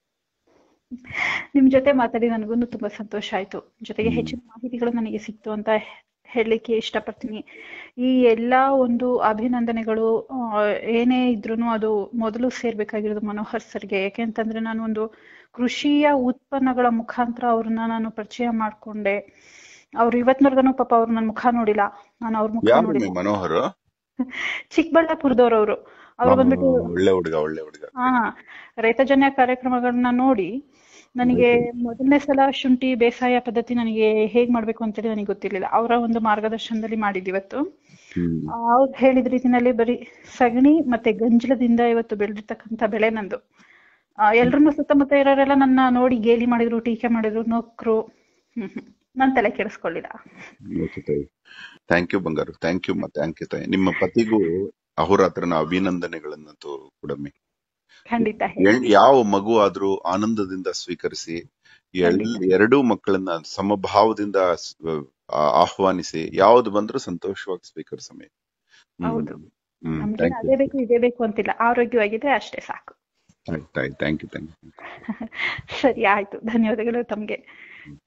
ನಿಮ್ ಜೊತೆ ಮಾತಾಡಿ ನನಗೂ ತುಂಬಾ ಸಂತೋಷ ಆಯ್ತು ಜೊತೆಗೆ ಹ್ಮ್. ಹೆಚ್ಚಿನ ಮಾಹಿತಿಗಳು ನನಗೆ ಸಿಕ್ತು ಅಂತ ಹೇಳಲಿಕ್ಕೆ ಇಷ್ಟಪಡ್ತೀನಿ ಈ ಎಲ್ಲಾ ಒಂದು ಅಭಿನಂದನೆಗಳು ಆ, ಏನೇ ಇದ್ರೂನು ಅದು ಮೊದಲು ಸೇರ್ಬೇಕಾಗಿರೋದು ಮನೋಹರ್ ಸರ್ಗೆ ಯಾಕೆಂತಂದ್ರೆ ನಾನು ಒಂದು ಕೃಷಿಯ ಉತ್ಪನ್ನಗಳ ಮುಖಾಂತರ ಅವ್ರನ್ನ ನಾನು ಪರಿಚಯ ಮಾಡ್ಕೊಂಡೆ ಅವ್ರು ಇವತ್ತಿನವರ್ಗನು ಪಾಪ ಅವ್ರು ನನ್ನ ಮುಖ ನೋಡಿಲ್ಲ ನಾನು ಅವ್ರ ಮುಖ ಯಾರು ನೋಡಿಲ್ಲ ಮನೋಹರ್ ಚಿಕ್ಕಬಳ್ಳಾಪುರದವ್ರವ್ರು ಅವ್ರು ಬಂದ್ಬಿಟ್ಟು ಒಳ್ಳೆ ಹುಡುಗ ಒಳ್ಳೆ ಹುಡುಗ ಹಾ ರೈತಜನ್ಯ ಕಾರ್ಯಕ್ರಮಗಳನ್ನ ನೋಡಿ ನನಗೆ ಮೊದಲನೇ ಸಲ ಶುಂಠಿ ಬೇಸಾಯ ಪದ್ಧತಿ ನನಗೆ ಹೇಗ್ ಮಾಡ್ಬೇಕು ಅಂತೇಳಿ ನನಗೆ ಗೊತ್ತಿರ್ಲಿಲ್ಲ ಅವರ ಒಂದು ಮಾರ್ಗದರ್ಶನದಲ್ಲಿ ಮಾಡಿದ್ದು ಇವತ್ತು ಹ್ಮ್ ಅವ್ರು ಹೇಳಿದ ರೀತಿನಲ್ಲಿ ಬರೀ ಸಗಣಿ ಮತ್ತೆ ಗಂಜಲದಿಂದ ಇವತ್ತು ಬೆಳೆದಿರ್ತಕ್ಕಂಥ ಬೆಳೆ ನಂದು ಎಲ್ರನ್ನೂ ಸುತ್ತಮುತ್ತ ಇರೋರೆಲ್ಲ ನನ್ನ ನೋಡಿ ಗೇಲಿ ಮಾಡಿದ್ರು ಟೀಕೆ ಮಾಡಿದ್ರು ನೊಕ್ರು ಹ್ಮ್ ಹ್ಮ್ ನನ್ ತಲೆ ಕೆಡಿಸ್ಕೊಳ್ಳಿಲ್ಲ ಓಕೆ ತಾಯಿ ಥ್ಯಾಂಕ್ ಯು ಬಂಗಾರು ಥ್ಯಾಂಕ್ ಯು ಮತ್ತೆ ಥ್ಯಾಂಕ್ ಯು ತಾಯಿ ನಿಮ್ಮ ಪತಿಗೂ ಅಹೋರಾತ್ರನ ಅಭಿನಂದನೆಗಳನ್ನ ಕೊಡಮ್ಮಿ ಖಂಡಿತ ಹೇಳಿ ಎಳ್- ಯಾವ ಮಗು ಆದ್ರೂ ಆನಂದದಿಂದ ಸ್ವೀಕರಿಸಿ ಎಲ್- ಖಂಡಿತ. ಎರಡೂ ಮಕ್ಕಳನ್ನ ಸಮಭಾವದಿಂದ ಸ್- ಆ- ಆಹ್ವಾನಿಸಿ ಯಾವ್ದು ಬಂದ್ರೂ ಸಂತೋಷವಾಗಿ ಸ್ವೀಕರಿಸಮೆ ಹ್ಮ್ ಹೌದು ಹ್ಮ್ ನಮ್ಗೆ ಥ್ಯಾಂಕ್ ಅದೇ ಯು ಬೇಕು ಇದೇ ಬೇಕು ಅಂತಿಲ್ಲ ಆರೋಗ್ಯವಾಗಿದ್ರೆ ಅಷ್ಟೇ ಸಾಕು ಆಯ್ತು ಆಯ್ತು ಥ್ಯಾಂಕ್ ಯು ಥ್ಯಾಂಕ್ ಯು ಸರಿ ಆಯ್ತು ಧನ್ಯವಾದಗಳು ತಮ್ಗೆ